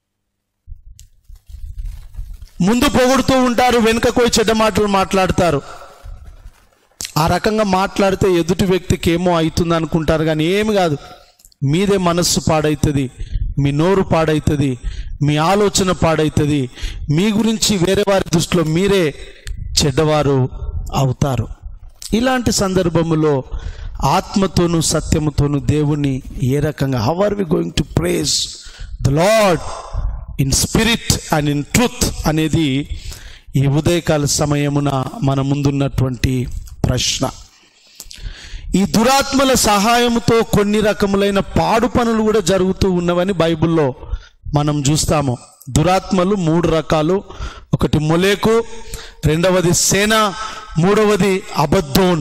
ముందు పొగుడుతూ ఉంటారు వెనుకకు పోయి చెడ్డ మాటలు మాట్లాడతారు ఆ రకంగా మాట్లాడితే ఎదుటి వ్యక్తికి ఏమో అవుతుంది అనుకుంటారు కానీ ఏమి కాదు మీదే మనస్సు పాడవుతుంది మీ నోరు పాడవుతుంది మీ ఆలోచన పాడవుతుంది మీ గురించి వేరే వారి దృష్టిలో మీరే చెడ్డవారు అవుతారు ఇలాంటి సందర్భములో ఆత్మతోనూ సత్యముతోనూ దేవుణ్ణి ఏ రకంగా how are we going to praise the lord in spirit and in truth అనేది ఈ ఉదయకాల సమయమున మన ముందున్నటువంటి ప్రశ్న ఈ దురాత్మల సహాయంతో కొన్ని రకములైన పాడు పనులు కూడా జరుగుతూ ఉన్నవని బైబిల్లో మనం చూస్తాము దురాత్మలు మూడు రకాలు ఒకటి మొలేకు రెండవది సేన మూడవది అబద్ధోన్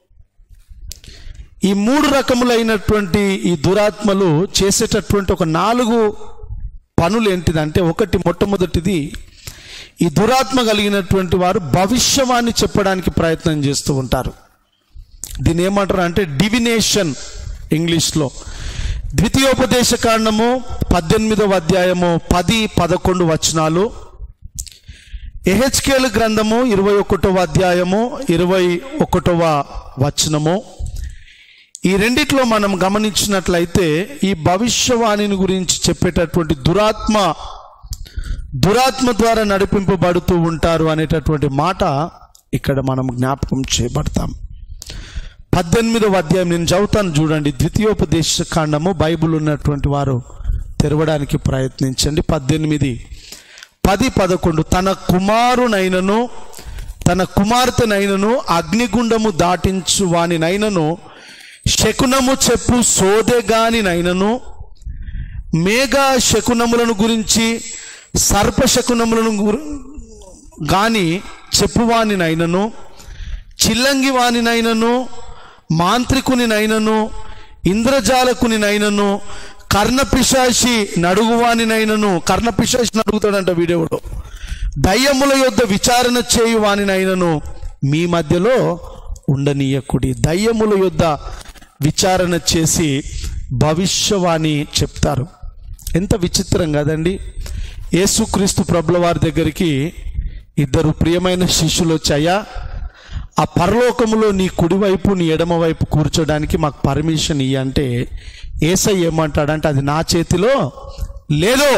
ఈ మూడు రకములైనటువంటి ఈ దురాత్మలు చేసేటటువంటి ఒక నాలుగు పనులు ఏంటిదంటే ఒకటి మొట్టమొదటిది ఈ దురాత్మ కలిగినటువంటి వారు భవిష్యవాణి చెప్పడానికి ప్రయత్నం చేస్తూ ఉంటారు దీన్ని ఏమంటారు అంటే డివినేషన్ ఇంగ్లీష్లో ద్వితీయోపదేశ కాండము పద్దెనిమిదవ అధ్యాయము పది పదకొండు వచనాలు ఎహెచ్కేల్ గ్రంథము ఇరవై ఒకటవ అధ్యాయము ఇరవై ఒకటవ వచనము ఈ రెండిట్లో మనం గమనించినట్లయితే ఈ భవిష్యవాణిని గురించి చెప్పేటటువంటి దురాత్మ దురాత్మ ద్వారా నడిపింపబడుతూ ఉంటారు అనేటటువంటి మాట ఇక్కడ మనం జ్ఞాపకం చేయబడతాం పద్దెనిమిదవ అధ్యాయం నేను చదువుతాను చూడండి ద్వితీయోపదేశ కాండము బైబిల్ ఉన్నటువంటి వారు తెరవడానికి ప్రయత్నించండి పద్దెనిమిది పది పదకొండు తన కుమారునైనను తన కుమార్తెనైనను అగ్నిగుండము దాటించు వానినైనను శకునము చెప్పు సోదెగానినైనను మేఘ శకునములను గురించి సర్ప శకునములను గురి గాని చెప్పువానినైనను చిల్లంగి వానినైనను మాంత్రికునినైనను ఇంద్రజాలకునినైనను కర్ణపిశాసి నడుగువానినైనను కర్ణపిశాసి నడుగుతాడంట వీడెవడు దయ్యముల యొద్ద విచారణ చేయు వానినైనను మీ మధ్యలో ఉండనీయకుడి దయ్యముల యొద్ద విచారణ చేసి భవిష్యవాణి చెప్తారు ఎంత విచిత్రం కదండి యేసుక్రీస్తు ప్రభుల వారి దగ్గరికి ఇద్దరు ప్రియమైన శిష్యులు వచ్చాయా ఆ పరలోకములో నీ కుడివైపు నీ ఎడమ వైపు కూర్చోడానికి మాకు పర్మిషన్ ఇయ్యి అంటే ఏసై ఏమంటాడంటే అది నా చేతిలో లేదో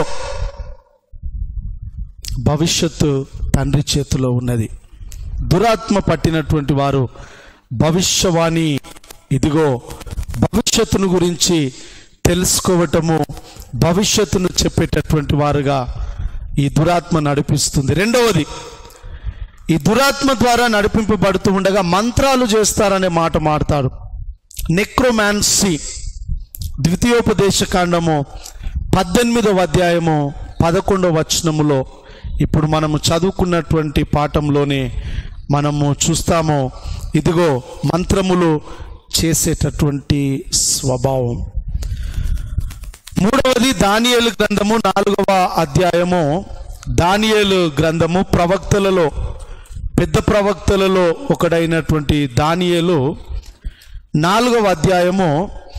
భవిష్యత్తు తండ్రి చేతిలో ఉన్నది దురాత్మ పట్టినటువంటి వారు భవిష్యవాణి ఇదిగో భవిష్యత్తును గురించి తెలుసుకోవటము భవిష్యత్తును చెప్పేటటువంటి వారుగా ఈ దురాత్మ నడిపిస్తుంది రెండవది ఈ దురాత్మ ద్వారా నడిపింపబడుతూ ఉండగా మంత్రాలు చేస్తారనే మాట మాడతాడు నెక్రోమాన్సీ ద్వితీయోపదేశ కాండము పద్దెనిమిదవ అధ్యాయము పదకొండవ వచనములో ఇప్పుడు మనము చదువుకున్నటువంటి పాఠంలోనే మనము చూస్తాము ఇదిగో మంత్రములు చేసేటటువంటి స్వభావం మూడవది దానియేలు గ్రంథము నాలుగవ అధ్యాయము దానియేలు గ్రంథము ప్రవక్తలలో పెద్ద ప్రవక్తలలో ఒకడైనటువంటి దానియేలు నాలుగవ అధ్యాయము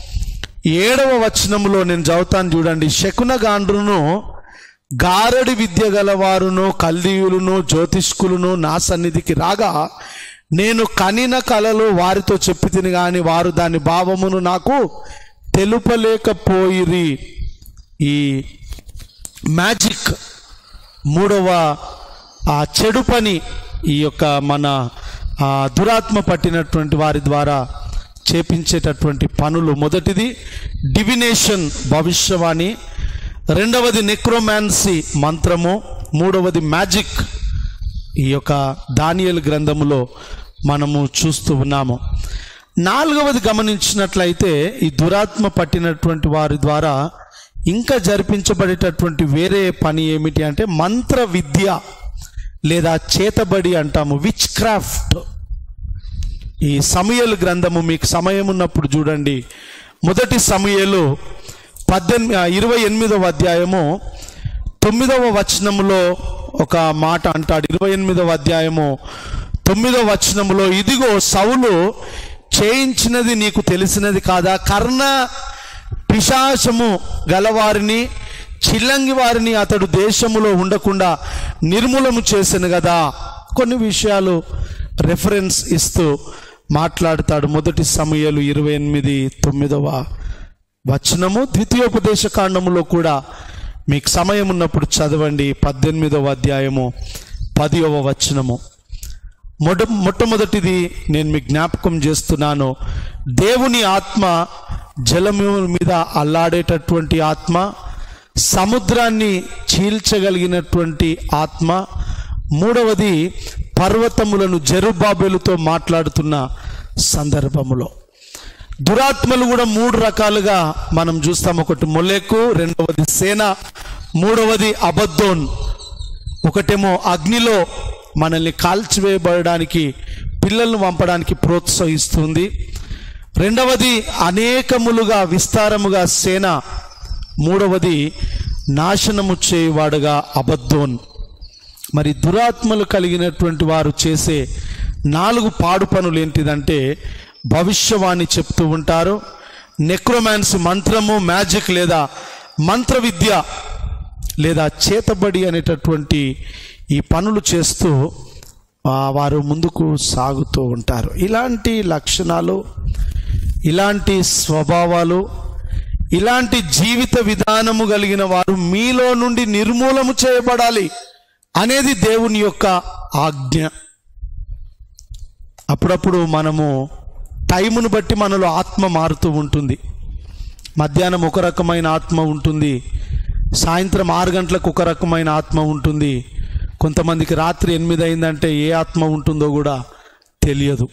ఏడవ వచనములో నేను చదువుతాను చూడండి శకునగాండ్రును గారడి విద్య గలవారును కల్దీయులను జ్యోతిష్కులను నా సన్నిధికి రాగా నేను కనిన కలలు వారితో చెప్పి తిని గాని వారు దాని భావమును నాకు తెలుపలేకపోయిరి ఈ మ్యాజిక్ మూడవ ఆ చెడు పని ఈ యొక్క మన ఆ దురాత్మ పట్టినటువంటి వారి ద్వారా చేపించేటటువంటి పనులు మొదటిది డివినేషన్ భవిష్యవాణి రెండవది నెక్రోమాన్సీ మంత్రము మూడవది మ్యాజిక్ ఈ యొక్క దానియల్ గ్రంథములో మనము చూస్తూ ఉన్నాము నాలుగవది గమనించినట్లయితే ఈ దురాత్మ పట్టినటువంటి వారి ద్వారా ఇంకా జరిపించబడేటటువంటి వేరే పని ఏమిటి అంటే మంత్ర విద్య లేదా చేతబడి అంటాము విచ్ క్రాఫ్ట్ ఈ సమయలు గ్రంథము మీకు సమయం ఉన్నప్పుడు చూడండి మొదటి సమయలు పద్దెనిమిది ఇరవై ఎనిమిదవ అధ్యాయము తొమ్మిదవ వచనములో ఒక మాట అంటాడు ఇరవై ఎనిమిదవ అధ్యాయము తొమ్మిదవ వచనములో ఇదిగో సౌలు చేయించినది నీకు తెలిసినది కాదా కర్ణ పిశాచము గలవారిని చిల్లంగి వారిని అతడు దేశములో ఉండకుండా నిర్మూలము చేసెను కదా కొన్ని విషయాలు రెఫరెన్స్ ఇస్తూ మాట్లాడతాడు మొదటి సమయాలు ఇరవై ఎనిమిది తొమ్మిదవ వచనము ద్వితీయోపదేశ కాండములో కూడా మీకు సమయం ఉన్నప్పుడు చదవండి పద్దెనిమిదవ అధ్యాయము పదివ వచనము మొట మొట్టమొదటిది నేను మీకు జ్ఞాపకం చేస్తున్నాను దేవుని ఆత్మ జలము మీద అల్లాడేటటువంటి ఆత్మ సముద్రాన్ని చీల్చగలిగినటువంటి ఆత్మ మూడవది పర్వతములను జరుబాబెలుతో మాట్లాడుతున్న సందర్భములో దురాత్మలు కూడా మూడు రకాలుగా మనం చూస్తాం ఒకటి మొలెకు రెండవది సేన మూడవది అబద్దోన్ ఒకటేమో అగ్నిలో మనల్ని కాల్చివేయబడడానికి పిల్లలను పంపడానికి ప్రోత్సహిస్తుంది రెండవది అనేకములుగా విస్తారముగా సేన మూడవది నాశనము చేయవాడుగా అబద్దోన్ మరి దురాత్మలు కలిగినటువంటి వారు చేసే నాలుగు పాడు పనులు ఏంటిదంటే భవిష్యవాణి చెప్తూ ఉంటారు నెక్రోమాన్స్ మంత్రము మ్యాజిక్ లేదా మంత్ర విద్య లేదా చేతబడి అనేటటువంటి ఈ పనులు చేస్తూ ఆ, వారు ముందుకు సాగుతూ ఉంటారు ఇలాంటి లక్షణాలు ఇలాంటి స్వభావాలు ఇలాంటి జీవిత విధానము కలిగిన వారు మీలో నుండి నిర్మూలము చేయబడాలి అనేది దేవుని యొక్క ఆజ్ఞ అప్పుడప్పుడు మనము టైమును బట్టి మనలో ఆత్మ మారుతూ ఉంటుంది మధ్యాహ్నం ఒక రకమైన ఆత్మ ఉంటుంది సాయంత్రం ఆరు గంటలకు ఒక రకమైన ఆత్మ ఉంటుంది కొంతమందికి రాత్రి ఎనిమిది అయిందంటే ఏ ఆత్మ ఉంటుందో కూడా తెలియదు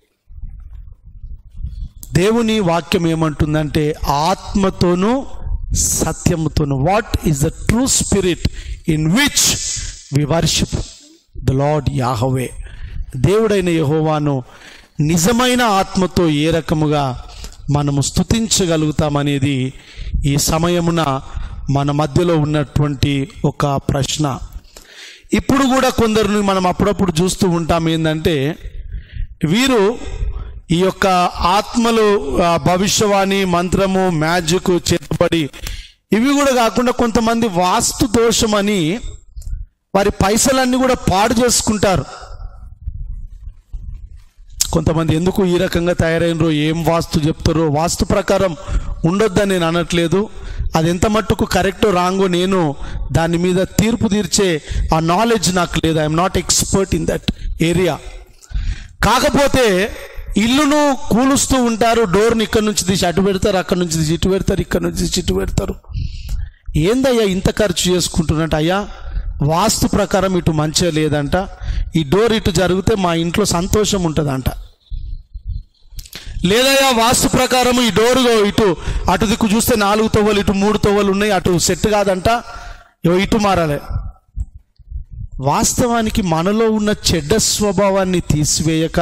దేవుని వాక్యం ఏమంటుందంటే ఆత్మతోనూ సత్యముతోను what is the true spirit in which we worship the lord Yahweh దేవుడైన యహోవాను నిజమైన ఆత్మతో ఏ రకముగా మనము స్తుతించగలుగుతామనేది ఈ సమయమున మన మధ్యలో ఉన్నటువంటి ఒక ప్రశ్న ఇప్పుడు కూడా కొందరిని మనం అప్పుడప్పుడు చూస్తూ ఉంటాం ఏంటంటే వీరు ఈ యొక్క ఆత్మలు ఆ, భవిష్యవాణి మంత్రము మ్యాజిక్ చేతబడి ఇవి కూడా కాకుండా కొంతమంది వాస్తు దోషమని వారి పైసలన్నీ కూడా పాడు చేసుకుంటారు కొంతమంది ఎందుకు ఈ రకంగా తయారైనరో ఏం వాస్తు చెప్తారో వాస్తు ప్రకారం ఉండొద్దని నేను అనట్లేదు అది ఎంత మట్టుకు కరెక్టో రాంగో నేను దాని మీద తీర్పు తీర్చే ఆ నాలెడ్జ్ నాకు లేదు I'm not expert in that area కాకపోతే ఇల్లును కూలుస్తూ ఉంటారు డోర్ని ఇక్కడ నుంచి తీసి అటు పెడతారు అక్కడ నుంచి తీసి ఇటు పెడతారు ఇక్కడ నుంచి తీసి ఇటు పెడతారు ఏందయ్యా ఇంత ఖర్చు చేసుకుంటున్నట్టు అయ్యా వాస్తు ప్రకారం ఇటు మంచిగా లేదంట ఈ డోర్ ఇటు జరిగితే మా ఇంట్లో సంతోషం ఉంటుందంట లేదయ్యా వాస్తు ప్రకారం ఈ డోర్ ఇటు అటు దిక్కు చూస్తే నాలుగు తవ్వలు ఇటు మూడు తవ్వలు ఉన్నాయి అటు సెట్ కాదంట ఇగో ఇటు మారాలి వాస్తవానికి మనలో ఉన్న చెడ్డ స్వభావాన్ని తీసివేయక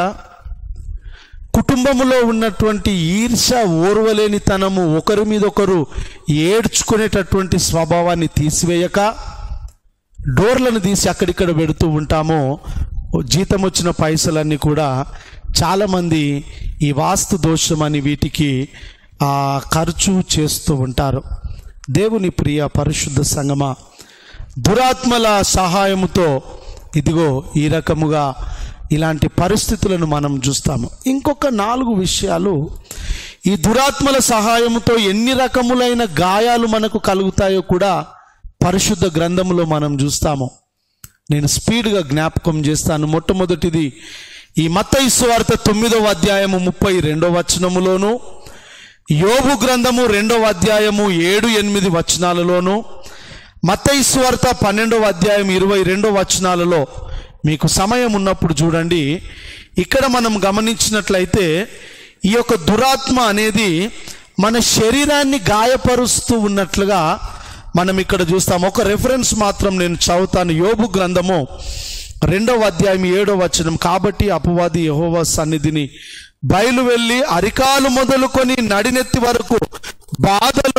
కుటుంబములో ఉన్నటువంటి ఈర్ష ఓర్వలేనితనము ఒకరి మీద ఒకరు ఏడ్చుకునేటటువంటి స్వభావాన్ని తీసివేయక డోర్లను తీసి అక్కడిక్కడ పెడుతూ ఉంటామో జీతం వచ్చిన పైసలన్నీ కూడా చాలామంది ఈ వాస్తు దోషం అని వీటికి ఆ, ఖర్చు చేస్తూ ఉంటారు దేవుని ప్రియ పరిశుద్ధ సంగమ దురాత్మల సహాయముతో ఇదిగో ఈ రకముగా ఇలాంటి పరిస్థితులను మనం చూస్తాము ఇంకొక నాలుగు విషయాలు ఈ దురాత్మల సహాయంతో ఎన్ని రకములైన గాయాలు మనకు కలుగుతాయో కూడా పరిశుద్ధ గ్రంథములో మనం చూస్తాము నేను స్పీడ్గా జ్ఞాపకం చేస్తాను మొట్టమొదటిది ఈ మత్తయి వార్త తొమ్మిదవ అధ్యాయము ముప్పై రెండవ వచనములోను యోబు గ్రంథము రెండవ అధ్యాయము ఏడు ఎనిమిది వచనాలలోను మత్తయి వార్త పన్నెండవ అధ్యాయం ఇరవై రెండవ వచనాలలో మీకు సమయం ఉన్నప్పుడు చూడండి ఇక్కడ మనం గమనించినట్లయితే ఈ యొక్క దురాత్మ అనేది మన శరీరాన్ని గాయపరుస్తూ ఉన్నట్లుగా మనం ఇక్కడ చూస్తాం ఒక రెఫరెన్స్ మాత్రం నేను చదువుతాను యోబు గ్రంథము రెండవ అధ్యాయం ఏడవ వచనం కాబట్టి అపవాది యహోవా సన్నిధిని బయలు వెళ్ళి అరికాలు మొదలుకొని నడినెత్తి వరకు బాధలు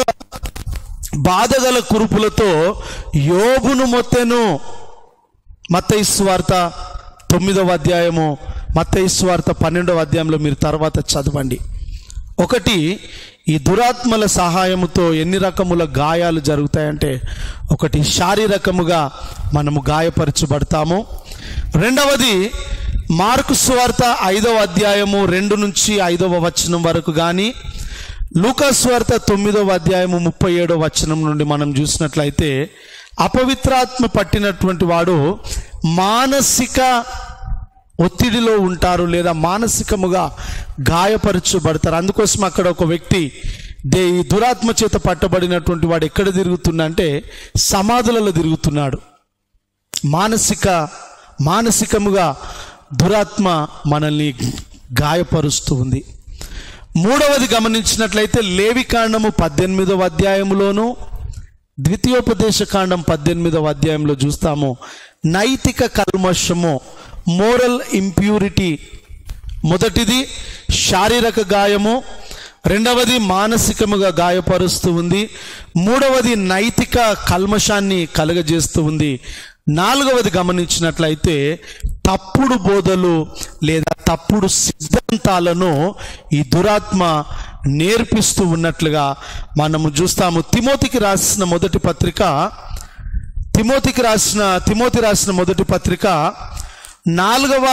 బాధగల కురుపులతో యోబును మొత్తెను మత్తయిస్వార్త తొమ్మిదవ అధ్యాయము మత్తయిస్వార్త పన్నెండవ అధ్యాయంలో మీరు తర్వాత చదవండి ఒకటి ఈ దురాత్మల సహాయముతో ఎన్ని రకముల గాయాలు జరుగుతాయంటే ఒకటి శారీరకముగా మనము గాయపరచబడతాము రెండవది మార్కు స్వార్త ఐదవ అధ్యాయము రెండు నుంచి ఐదవ వచనం వరకు కానీ లూకాస్వార్త తొమ్మిదవ అధ్యాయము ముప్పై ఏడవ వచనం నుండి మనం చూసినట్లయితే అపవిత్రాత్మ పట్టినటువంటి వాడు మానసిక ఒత్తిడిలో ఉంటారు లేదా మానసికముగా గాయపరచబడతారు అందుకోసం అక్కడ ఒక వ్యక్తి దే ఈ దురాత్మ చేత పట్టబడినటువంటి వాడు ఎక్కడ తిరుగుతుండంటే సమాధులలో తిరుగుతున్నాడు మానసిక మానసికముగా దురాత్మ మనల్ని గాయపరుస్తూ ఉంది మూడవది గమనించినట్లయితే లేవికాండము పద్దెనిమిదవ అధ్యాయములోను ద్వితీయోపదేశ కాండం పద్దెనిమిదవ అధ్యాయంలో చూస్తాము నైతిక కల్మషము మోరల్ ఇంప్యూరిటీ మొదటిది శారీరక గాయము రెండవది మానసికముగా గాయపరుస్తూ ఉంది మూడవది నైతిక కల్మషాన్ని కలుగజేస్తూ ఉంది నాలుగవది గమనించినట్లయితే తప్పుడు బోధలు లేదా తప్పుడు సిద్ధాంతాలను ఈ దురాత్మ నేర్పిస్తూ ఉన్నట్లుగా మనము చూస్తాము తిమోతికి రాసిన మొదటి పత్రిక తిమోతికి రాసిన తిమోతి రాసిన మొదటి పత్రిక నాలుగవ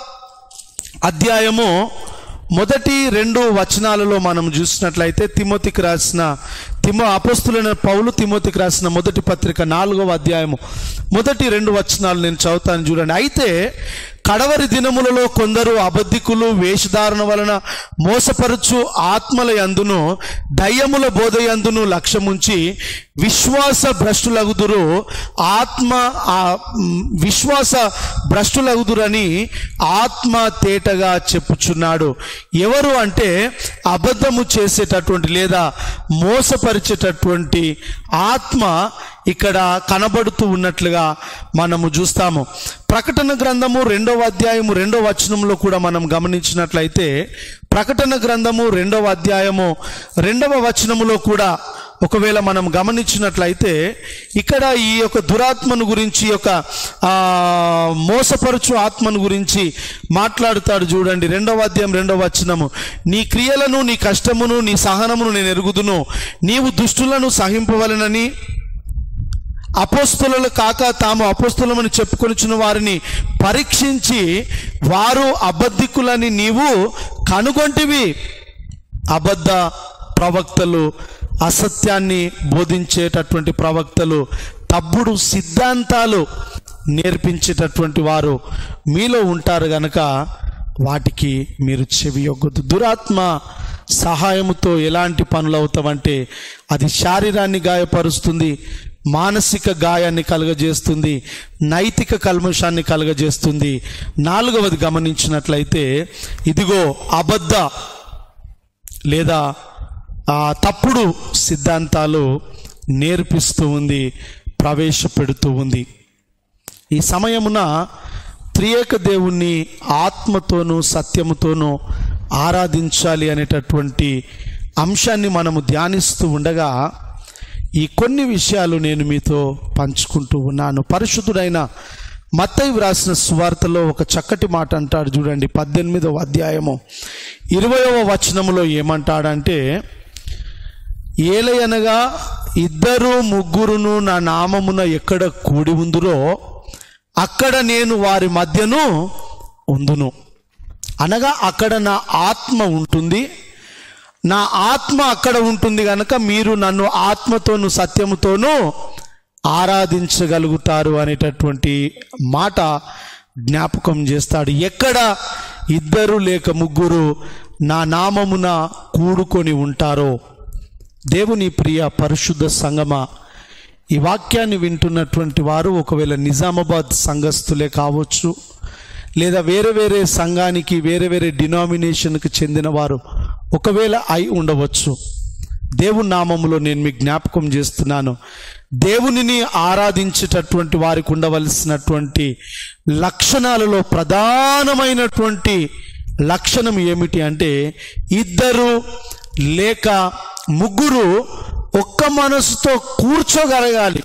అధ్యాయము మొదటి రెండు వచనాలలో మనం చూసినట్లయితే తిమోతికి రాసిన తిమో అపస్తులైన పౌలు తిమోతికి రాసిన మొదటి పత్రిక నాలుగవ అధ్యాయము మొదటి రెండు వచనాలు నేను చదువుతాను చూడండి అయితే కడవరి దినములలో కొందరు అబద్ధికులు వేషధారణ వలన మోసపరచు ఆత్మల యందును దయ్యముల బోధ యందును లక్ష్యముంచి విశ్వాస భ్రష్టులగుదురు ఆత్మ ఆ మ్, విశ్వాస భ్రష్టులగుదురని ఆత్మ తేటగా చెప్పుచున్నాడు ఎవరు అంటే అబద్ధము చేసేటటువంటి లేదా మోసపరిచేటటువంటి ఆత్మ ఇక్కడ కనబడుతూ ఉన్నట్లుగా మనము చూస్తాము ప్రకటన గ్రంథము రెండవ అధ్యాయము రెండవ వచనంలో కూడా మనం గమనించినట్లయితే ప్రకటన గ్రంథము రెండవ అధ్యాయము రెండవ వచనములో కూడా ఒకవేళ మనం గమనించినట్లయితే ఇక్కడ ఈ యొక్క దురాత్మను గురించి ఈ యొక్క ఆ, మోసపరుచు ఆత్మను గురించి మాట్లాడుతాడు చూడండి రెండవ అధ్యాయం రెండవ వచనము నీ క్రియలను నీ కష్టమును నీ సహనమును నేను ఎరుగుదును నీవు దుష్టులను సహింపవలనని అపోస్తులు కాక తాము అపోస్తులమని చెప్పుకొనిచున్న వారిని పరీక్షించి వారు అబద్ధికులని నీవు కనుగొంటివి అబద్ధ ప్రవక్తలు అసత్యాన్ని బోధించేటటువంటి ప్రవక్తలు తప్పుడు సిద్ధాంతాలు నేర్పించేటటువంటి వారు మీలో ఉంటారు గనక వాటికి మీరు చెవి యొగ్గొద్దు దురాత్మ సహాయముతో ఎలాంటి పనులు అవుతామంటే అది శారీరాన్ని గాయపరుస్తుంది మానసిక గాయాన్ని కలుగజేస్తుంది నైతిక కల్మషాన్ని కలుగజేస్తుంది నాలుగవది గమనించినట్లయితే ఇదిగో అబద్ధ లేదా ఆ తప్పుడు సిద్ధాంతాలు నేర్పిస్తూ ఉంది ప్రవేశపెడుతూ ఉంది ఈ సమయమున త్రియేక దేవుణ్ణి ఆత్మతోనూ సత్యముతోనూ ఆరాధించాలి అనేటటువంటి అంశాన్ని మనము ధ్యానిస్తూ ఉండగా ఈ కొన్ని విషయాలు నేను మీతో పంచుకుంటూ ఉన్నాను పరిశుద్ధుడైన మత్తయి వ్రాసిన సువార్తలో ఒక చక్కటి మాట అంటాడు చూడండి పద్దెనిమిదవ అధ్యాయము ఇరవయవ వచనములో ఏమంటాడంటే ఏలయనగా ఇద్దరు ముగ్గురును నా నామమున ఎక్కడ కూడి ఉందురో అక్కడ నేను వారి మధ్యను ఉందును అనగా అక్కడ నా ఆత్మ ఉంటుంది నా ఆత్మ అక్కడ ఉంటుంది కనుక మీరు నన్ను ఆత్మతోను సత్యముతోనూ ఆరాధించగలుగుతారు అనేటటువంటి మాట జ్ఞాపకం చేస్తాడు ఎక్కడ ఇద్దరు లేక ముగ్గురు నా నామమున కూడుకొని ఉంటారో దేవుని ప్రియ పరిశుద్ధ సంగమ ఈ వాక్యాన్ని వింటున్నటువంటి వారు ఒకవేళ నిజామాబాద్ సంఘస్థులే కావచ్చు లేదా వేరే వేరే సంఘానికి వేరే వేరే డినామినేషన్కి చెందిన వారు ఒకవేళ అయి ఉండవచ్చు దేవుని నామములో నేను మీకు జ్ఞాపకం చేస్తున్నాను దేవునిని ఆరాధించేటటువంటి వారికి ఉండవలసినటువంటి లక్షణాలలో ప్రధానమైనటువంటి లక్షణం ఏమిటి అంటే ఇద్దరు లేక ముగ్గురు ఒక్క మనసుతో కూర్చోగలగాలి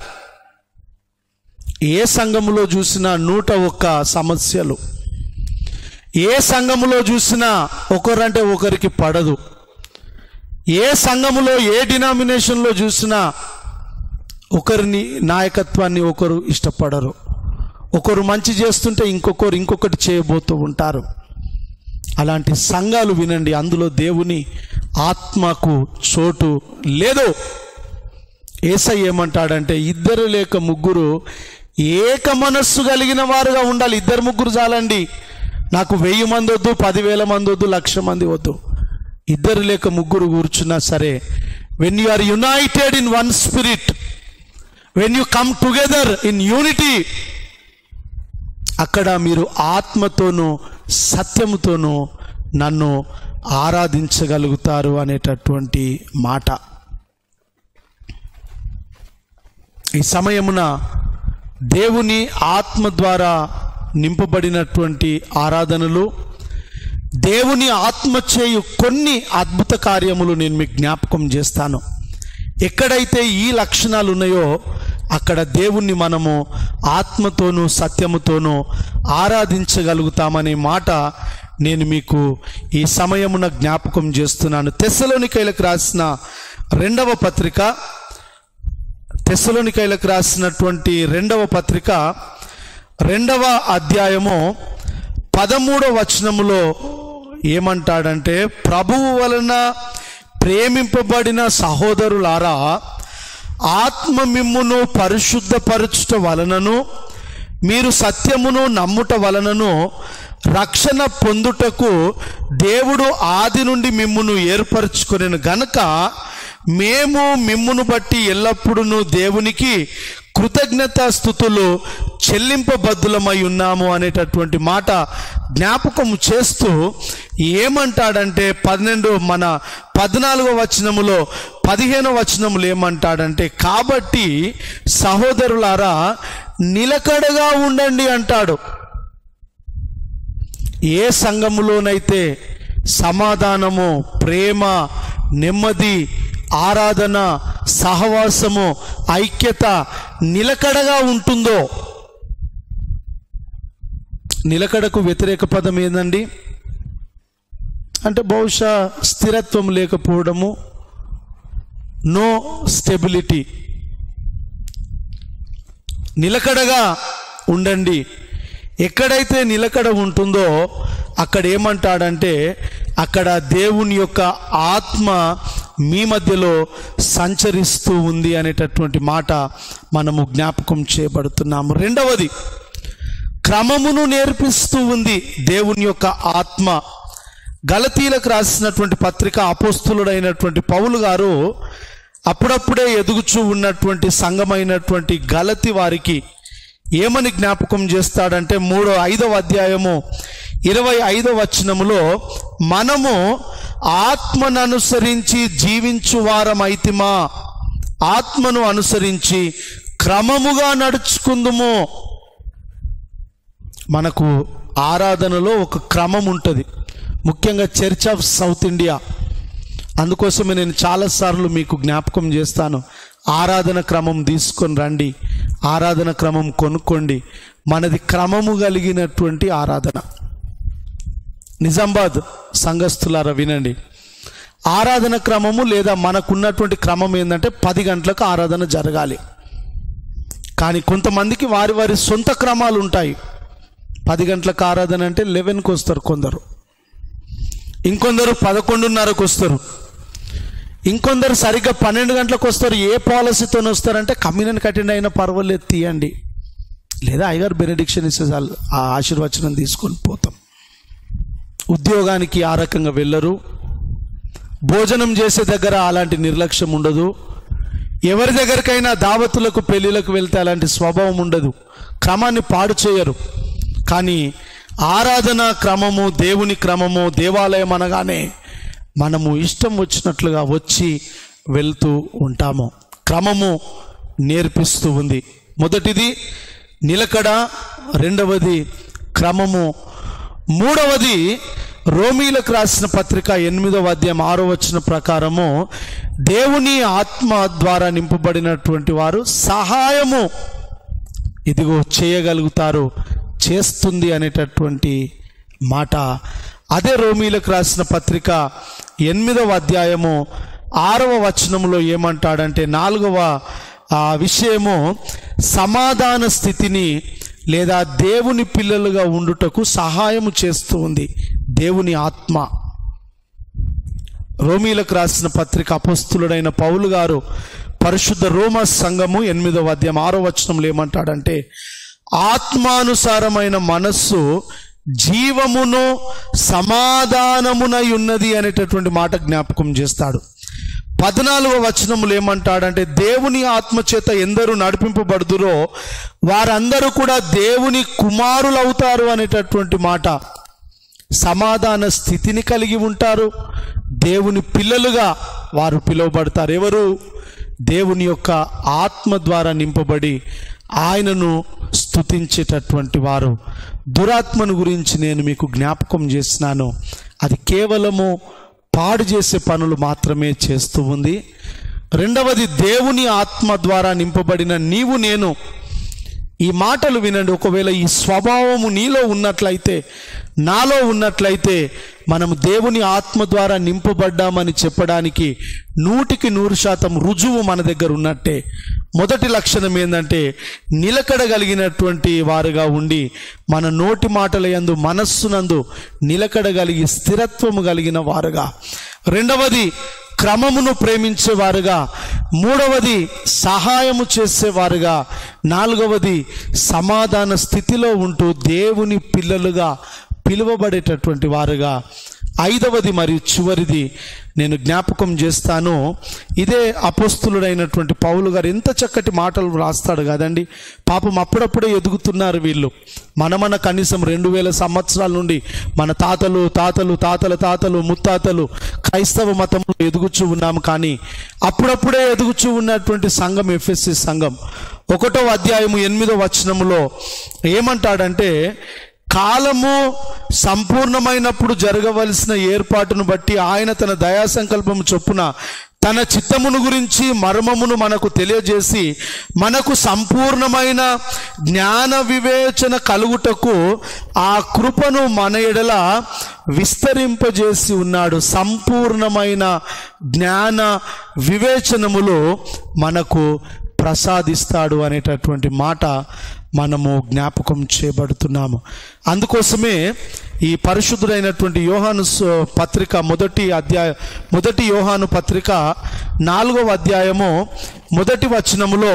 ఏ సంఘములో చూసినా నూట ఒక్క సమస్యలు ఏ సంఘములో చూసినా ఒకరంటే ఒకరికి పడదు ఏ సంఘములో ఏ డినామినేషన్లో చూసినా ఒకరిని నాయకత్వాన్ని ఒకరు ఇష్టపడరు ఒకరు మంచి చేస్తుంటే ఇంకొకరు ఇంకొకటి చేయబోతూ ఉంటారు అలాంటి సంఘాలు వినండి అందులో దేవుని ఆత్మకు చోటు లేదు ఏసై ఏమంటాడంటే ఇద్దరు లేక ముగ్గురు ఏక మనస్సు కలిగిన వారుగా ఉండాలి ఇద్దరు ముగ్గురు చాలండి నాకు వెయ్యి మంది వద్దు పదివేల మంది వద్దు లక్ష మంది వద్దు ఇద్దరు లేక ముగ్గురు కూర్చున్నా సరే when you are united in one spirit when you come together in unity అక్కడ మీరు ఆత్మతోనూ సత్యముతోనూ నన్ను ఆరాధించగలుగుతారు అనేటటువంటి మాట ఈ సమయమున దేవుని ఆత్మ ద్వారా నింపబడినటువంటి ఆరాధనలు దేవుని ఆత్మ చేయు కొన్ని అద్భుత కార్యములు నేను మీకు జ్ఞాపకం చేస్తాను ఎక్కడైతే ఈ లక్షణాలు ఉన్నాయో అక్కడ దేవుణ్ణి మనము ఆత్మతోనూ సత్యముతోనూ ఆరాధించగలుగుతామనే మాట నేను మీకు ఈ సమయమున జ్ఞాపకం చేస్తున్నాను తెస్సలోనికైలకు రాసిన రెండవ పత్రిక తెస్సలోనికైలకు రాసినటువంటి రెండవ పత్రిక రెండవ అధ్యాయము పదమూడవ వచనములో ఏమంటాడంటే ప్రభువు వలన ప్రేమింపబడిన సహోదరులారా ఆత్మ మిమ్మును పరిశుద్ధపరచుట వలనను మీరు సత్యమును నమ్ముట వలనను రక్షణ పొందుటకు దేవుడు ఆది నుండి మిమ్మును ఏర్పరచుకొనిన గనక మేము మిమ్మును బట్టి ఎల్లప్పుడూ దేవునికి కృతజ్ఞతాస్థుతులు చెల్లింపబద్దులమై ఉన్నాము అనేటటువంటి మాట జ్ఞాపకం చేస్తూ ఏమంటాడంటే పన్నెండు మన పద్నాలుగో వచనములో పదిహేనో వచనములు ఏమంటాడంటే కాబట్టి సహోదరులారా నిలకడగా ఉండండి అంటాడు ఏ సంఘములోనైతే సమాధానము ప్రేమ నెమ్మది ఆరాధన సహవాసము ఐక్యత నిలకడగా ఉంటుందో నిలకడకు వ్యతిరేక పదం ఏందండి అంటే బహుశా స్థిరత్వం లేకపోవడము నో స్టెబిలిటీ నిలకడగా ఉండండి ఎక్కడైతే నిలకడ ఉంటుందో అక్కడ ఏమంటాడంటే అక్కడ దేవుని యొక్క ఆత్మ మీ మధ్యలో సంచరిస్తూ ఉంది అనేటటువంటి మాట మనము జ్ఞాపకం చేయబడుతున్నాము రెండవది క్రమమును నేర్పిస్తూ ఉంది దేవుని యొక్క ఆత్మ గలతీలకు రాసినటువంటి పత్రిక అపోస్తులుడైనటువంటి పౌలు గారు అప్పుడప్పుడే ఎదుగుచూ ఉన్నటువంటి సంఘమైనటువంటి గలతి వారికి ఏమని జ్ఞాపకం చేస్తాడంటే మూడో ఐదవ అధ్యాయము ఇరవై ఐదవ వచనములో మనము ఆత్మను అనుసరించి జీవించు వారమైతిమా ఆత్మను అనుసరించి క్రమముగా నడుచుకుందుము మనకు ఆరాధనలో ఒక క్రమం ఉంటుంది ముఖ్యంగా చర్చ్ ఆఫ్ సౌత్ ఇండియా అందుకోసమే నేను చాలాసార్లు మీకు జ్ఞాపకం చేస్తాను ఆరాధన క్రమం తీసుకొని రండి ఆరాధన క్రమం కొనుక్కోండి మనది క్రమము కలిగినటువంటి ఆరాధన నిజామాబాద్ సంఘస్థులారా వినండి ఆరాధన క్రమము లేదా మనకున్నటువంటి క్రమం ఏంటంటే పది గంటలకు ఆరాధన జరగాలి కానీ కొంతమందికి వారి వారి సొంత క్రమాలు ఉంటాయి పది గంటలకు ఆరాధన అంటే లెవెన్కి వస్తారు కొందరు ఇంకొందరు పదకొండున్నరకు వస్తారు ఇంకొందరు సరిగ్గా పన్నెండు గంటలకు వస్తారు ఏ పాలసీతో వస్తారంటే కమ్యూనియన్ అటెండ్ అయినా పర్వాలేదు తీయండి లేదా ఐగారు బెనడిక్షన్ ఇస్తే చాలు ఆ ఆశీర్వచనం తీసుకొని పోతాం ఉద్యోగానికి ఆ రకంగా వెళ్ళరు భోజనం చేసే దగ్గర అలాంటి నిర్లక్ష్యం ఉండదు ఎవరి దగ్గరికైనా దావతులకు పెళ్ళిళ్ళకు వెళ్తే అలాంటి స్వభావం ఉండదు క్రమాన్ని పాడు చేయరు కానీ ఆరాధన క్రమము దేవుని క్రమము దేవాలయం అనగానే మనము ఇష్టం వచ్చినట్లుగా వచ్చి వెళ్తూ ఉంటాము క్రమము నేర్పిస్తూ ఉంది మొదటిది నిలకడ రెండవది క్రమము మూడవది రోమీలకు రాసిన పత్రిక ఎనిమిదవ అధ్యాయం ఆరో వచ్చిన ప్రకారము దేవుని ఆత్మ ద్వారా నింపబడినటువంటి వారు సహాయము ఇదిగో చేయగలుగుతారు చేస్తుంది అనేటటువంటి మాట అదే రోమీలకు రాసిన పత్రిక ఎనిమిదవ అధ్యాయము ఆరవ వచనంలో ఏమంటాడంటే నాలుగవ ఆ విషయము సమాధాన స్థితిని లేదా దేవుని పిల్లలుగా ఉండుటకు సహాయము చేస్తూ ఉంది దేవుని ఆత్మ రోమీలకు రాసిన పత్రిక అపస్తులుడైన పౌలు గారు పరిశుద్ధ రోమ సంఘము ఎనిమిదవ అధ్యాయం ఆరో వచనంలో ఏమంటాడంటే ఆత్మానుసారమైన మనస్సు జీవమును సమాధానమునై ఉన్నది అనేటటువంటి మాట జ్ఞాపకం చేస్తాడు పద్నాలుగవ వచనములు ఏమంటాడంటే దేవుని ఆత్మచేత ఎందరూ నడిపింపబడుదురో వారందరూ కూడా దేవుని కుమారులవుతారు అనేటటువంటి మాట సమాధాన స్థితిని కలిగి ఉంటారు దేవుని పిల్లలుగా వారు పిలువబడతారు ఎవరు దేవుని యొక్క ఆత్మ ద్వారా నింపబడి ఆయనను స్తుతించేటటువంటి వారు దురాత్మను గురించి నేను మీకు జ్ఞాపకం చేసినాను అది కేవలము పాడు చేసే పనులు మాత్రమే చేస్తూ ఉంది రెండవది దేవుని ఆత్మ ద్వారా నింపబడిన నీవు నేను ఈ మాటలు వినండి ఒకవేళ ఈ స్వభావము నీలో ఉన్నట్లయితే నాలో ఉన్నట్లయితే మనము దేవుని ఆత్మ ద్వారా నింపబడ్డామని చెప్పడానికి నూటికి నూరు శాతం రుజువు మన దగ్గర ఉన్నట్టే మొదటి లక్షణం ఏంటంటే నిలకడగలిగినటువంటి వారుగా ఉండి మన నోటి మాటల యందు మనస్సునందు నిలకడగలిగి స్థిరత్వము కలిగిన వారుగా రెండవది క్రమమును ప్రేమించేవారుగా మూడవది సహాయము చేసేవారుగా నాలుగవది సమాధాన స్థితిలో ఉంటూ దేవుని పిల్లలుగా పిలువబడేటటువంటి వారుగా ఐదవది మరియు చివరిది నేను జ్ఞాపకం చేస్తాను ఇదే అపోస్తులుడైనటువంటి పౌలు గారు ఎంత చక్కటి మాటలు రాస్తాడు కదండి పాపం అప్పుడప్పుడే ఎదుగుతున్నారు వీళ్ళు మన మన కనీసం రెండు వేల సంవత్సరాల నుండి మన తాతలు తాతలు తాతల తాతలు ముత్తాతలు క్రైస్తవ మతంలో ఎదుగుచూ ఉన్నాము కానీ అప్పుడప్పుడే ఎదుగుచూ ఉన్నటువంటి సంఘం ఎఫ్ఎస్సి సంఘం ఒకటో అధ్యాయము ఎనిమిదో వచనములో ఏమంటాడంటే కాలము సంపూర్ణమైనప్పుడు జరగవలసిన ఏర్పాటును బట్టి ఆయన తన దయా సంకల్పం చొప్పున తన చిత్తమును గురించి మర్మమును మనకు తెలియజేసి మనకు సంపూర్ణమైన జ్ఞాన వివేచన కలుగుటకు ఆ కృపను మన ఎడల విస్తరింపజేసి ఉన్నాడు సంపూర్ణమైన జ్ఞాన వివేచనములు మనకు ప్రసాదిస్తాడు అనేటటువంటి మాట మనము జ్ఞాపకం చేయబడుతున్నాము అందుకోసమే ఈ పరిశుద్ధుడైనటువంటి యోహాను స- పత్రిక మొదటి అధ్యాయ మొదటి యోహాను పత్రిక నాలుగవ అధ్యాయము మొదటి వచనములో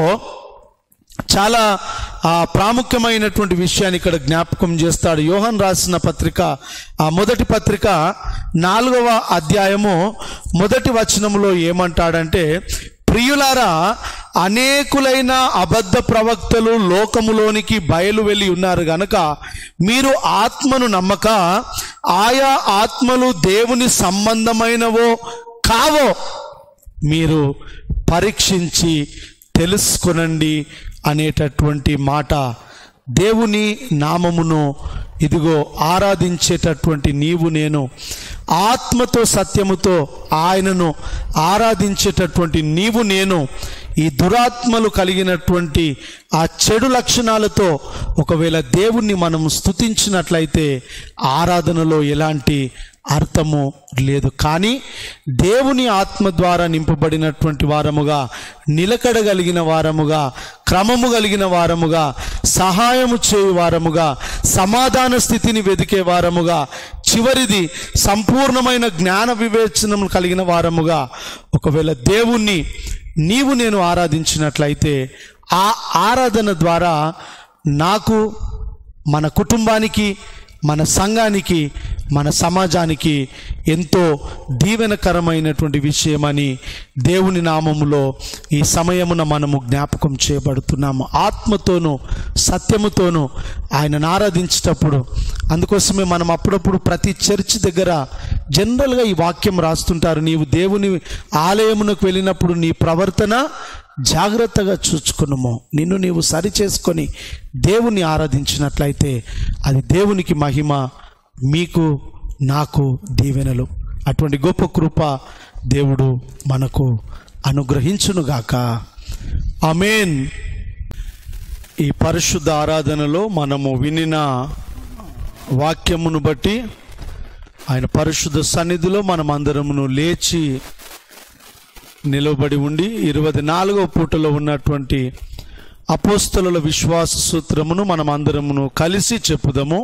చాలా ఆ, ప్రాముఖ్యమైనటువంటి విషయాన్ని ఇక్కడ జ్ఞాపకం చేస్తాడు యోహన్ రాసిన పత్రిక ఆ మొదటి పత్రిక నాలుగవ అధ్యాయము మొదటి వచనములో ఏమంటాడంటే ప్రియులారా అనేకులైన అబద్ధ ప్రవక్తలు లోకములోనికి బయలు వెళ్ళి ఉన్నారు గనక మీరు ఆత్మను నమ్మక ఆయా ఆత్మలు దేవుని సంబంధమైనవో కావో మీరు పరీక్షించి తెలుసుకొనండి అనేటటువంటి మాట దేవుని నామమును ఇదిగో ఆరాధించేటటువంటి నీవు నేను ఆత్మతో సత్యముతో ఆయనను ఆరాధించేటటువంటి నీవు నేను ఈ దురాత్మలు కలిగినటువంటి ఆ చెడు లక్షణాలతో ఒకవేళ దేవుణ్ణి మనం స్తుతించినట్లయితే ఆరాధనలో ఎలాంటి అర్థము లేదు కానీ దేవుని ఆత్మ ద్వారా నింపబడినటువంటి వారముగా నిలకడగలిగిన వారముగా క్రమము కలిగిన వారముగా సహాయము చేయు వారముగా సమాధాన స్థితిని వెతికే వారముగా చివరిది సంపూర్ణమైన జ్ఞాన వివేచనము కలిగిన వారముగా ఒకవేళ దేవుణ్ణి నీవు నేను ఆరాధించినట్లయితే ఆ ఆరాధన ద్వారా నాకు మన కుటుంబానికి మన సంఘానికి మన సమాజానికి ఎంతో దీవెనకరమైనటువంటి విషయమని దేవుని నామములో ఈ సమయమున మనము జ్ఞాపకం చేయబడుతున్నాము ఆత్మతోనూ సత్యముతోనూ ఆయనను ఆరాధించేటప్పుడు అందుకోసమే మనం అప్పుడప్పుడు ప్రతి చర్చ్ దగ్గర జనరల్గా ఈ వాక్యం రాస్తుంటారు నీవు దేవుని ఆలయమునకు వెళ్ళినప్పుడు నీ ప్రవర్తన జాగ్రత్తగా చూచుకునుము నిన్ను నీవు సరి చేసుకొని దేవుని ఆరాధించినట్లయితే అది దేవునికి మహిమ మీకు నాకు దీవెనలు అటువంటి గొప్ప కృప దేవుడు మనకు అనుగ్రహించునుగాక అమేన్ ఈ పరిశుద్ధ ఆరాధనలో మనము వినిన వాక్యమును బట్టి ఆయన పరిశుద్ధ సన్నిధిలో మనం అందరమును లేచి నిలబడి ఉండి ఇరవై నాలుగవ పూటలో ఉన్నటువంటి అపోస్తలుల విశ్వాస సూత్రమును మనం అందరమును కలిసి చెప్పుదాము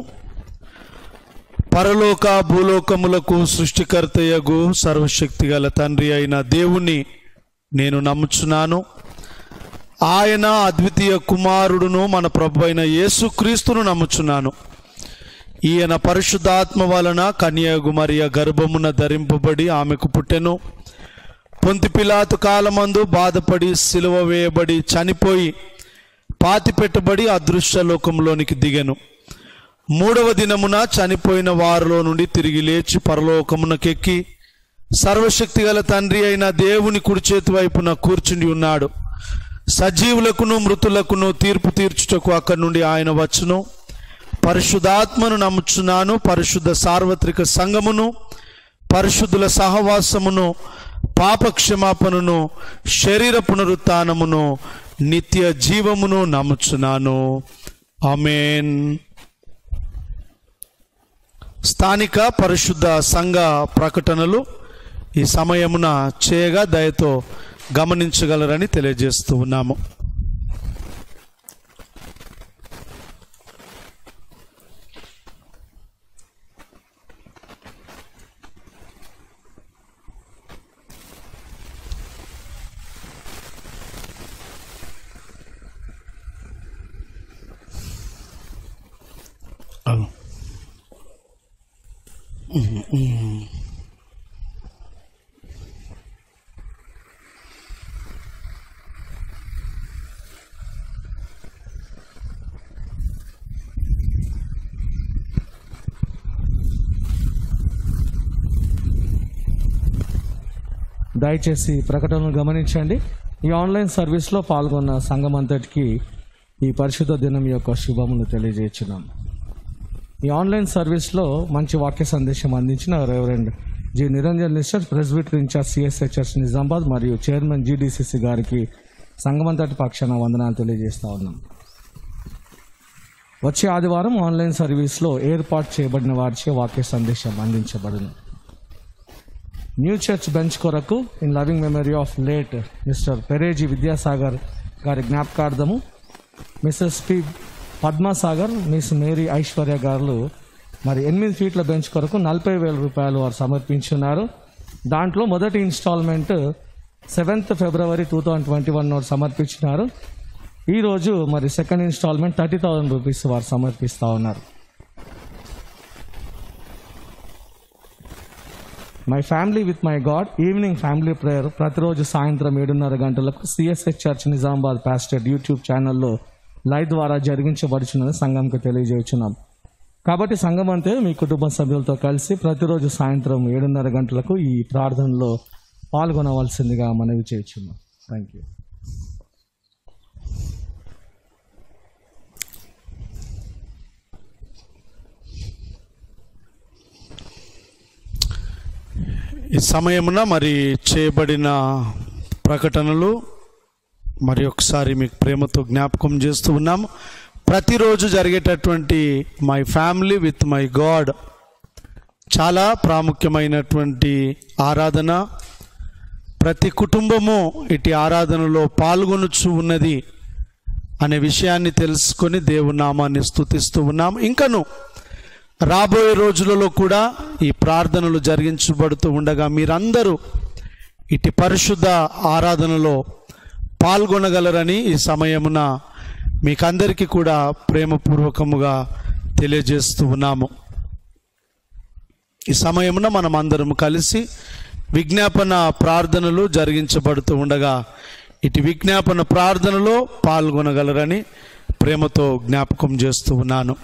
పరలోక భూలోకములకు సృష్టికర్తయగు సర్వశక్తి గల తండ్రి అయిన దేవుణ్ణి నేను నమ్ముచున్నాను ఆయన అద్వితీయ కుమారుడును మన ప్రభు అయిన యేసుక్రీస్తును నమ్ముచున్నాను ఈయన పరిశుద్ధాత్మ వలన కన్యాకుమారియ గర్భమున ధరింపబడి ఆమెకు పుట్టెను పొంతి పిలాతు కాలమందు బాధపడి సిలువ వేయబడి చనిపోయి పాతి పెట్టబడి అదృశ్య లోకంలోనికి దిగెను మూడవ దినమున చనిపోయిన వారిలో నుండి తిరిగి లేచి పరలోకమునకెక్కి సర్వశక్తి గల తండ్రి అయిన దేవుని కుడి చేతి వైపున కూర్చుని ఉన్నాడు సజీవులకును మృతులకును తీర్పు తీర్చుటకు అక్కడి నుండి ఆయన వచ్చును పరిశుద్ధాత్మను నమ్ముచున్నాను పరిశుద్ధ సార్వత్రిక సంఘమును పరిశుద్ధుల సహవాసమును పాప క్షమాపణను శరీర పునరుత్నమును నిత్య జీవమును నమ్ముచున్నాను ఆమెన్ స్థానిక పరిశుద్ధ సంఘ ప్రకటనలు ఈ సమయమున చేయగా దయతో గమనించగలరని తెలియజేస్తూ ఉన్నాము అవును
దయచేసి ప్రకటనను గమనించండి ఈ ఆన్లైన్ సర్వీస్లో పాల్గొన్న సంఘం అంతటికి ఈ పరిశుద్ధ దినం యొక్క శుభమును తెలియజేస్తున్నాం ఈ ఆన్లైన్ సర్వీస్లో మంచి వాక్య సందేశం అందించిన reverend G Niranjan mister president incharge CSHS Nizamabad మరియు చైర్మన్ జీడీసీసీ గారికి సంఘమంతటి పక్షాన వందనాలు తెలియజేస్తా ఉన్నాం వచ్చే ఆదివారం ఆన్లైన్ సర్వీస్లో ఏర్పాటు చేయబడిన వారిచే వాక్య సందేశం అందించబడును న్యూ చర్చ్ బెంచ్ కొరకు in loving memory of late mister పెరేజీ విద్యాసాగర్ గారి జ్ఞాపకార్థము missus P Padmasagar miss Mary Aishwarya గారు మరి ఎనిమిది ఫీట్ల బెంచ్ కొరకు నలభై వేల రూపాయలు వారు సమర్పించున్నారు దాంట్లో మొదటి instalment seventh February two thousand twenty one నాడు సమర్పించినారు ఈరోజు మరి second instalment thirty thousand rupees వారు సమర్పిస్తూ ఉన్నారు my family with my God evening family prayer ప్రతిరోజు సాయంత్రం ఏడున్నర గంటలకు సిఎస్ఎస్ చర్చ్ నిజామాబాద్ పాస్టెడ్ యూట్యూబ్ ఛానల్లో లైవ్ ద్వారా జరిగించబడుచున్నది సంఘంకు తెలియజేస్తున్నాం కాబట్టి సంఘం అంతే మీ కుటుంబ సభ్యులతో కలిసి ప్రతిరోజు సాయంత్రం ఏడున్నర గంటలకు ఈ ప్రార్థనలో పాల్గొనవలసిందిగా మనవి చేస్తున్నాం థ్యాంక్ యూ
ఈ సమయమున మరి చేయబడిన ప్రకటనలు మరి ఒకసారి మీకు ప్రేమతో జ్ఞాపకం చేస్తూ ఉన్నాము ప్రతిరోజు జరిగేటటువంటి my family with my God చాలా ప్రాముఖ్యమైనటువంటి ఆరాధన ప్రతి కుటుంబము ఇటు ఆరాధనలో పాల్గొనుచు ఉన్నది అనే విషయాన్ని తెలుసుకొని దేవుని నామాన్ని స్తుతిస్తూ ఉన్నాం ఇంకను రాబోయే రోజులలో కూడా ఈ ప్రార్థనలు జరిగించబడుతూ ఉండగా మీరందరూ ఇటు పరిశుద్ధ ఆరాధనలో పాల్గొనగలరని ఈ సమయమున మీకందరికీ కూడా ప్రేమపూర్వకముగా తెలియజేస్తూ ఉన్నాము ఈ సమయమున మనం అందరం కలిసి విజ్ఞాపన ప్రార్థనలు జరిగించబడుతూ ఉండగా ఇటు విజ్ఞాపన ప్రార్థనలో పాల్గొనగలరని ప్రేమతో జ్ఞాపకం చేస్తూ ఉన్నాను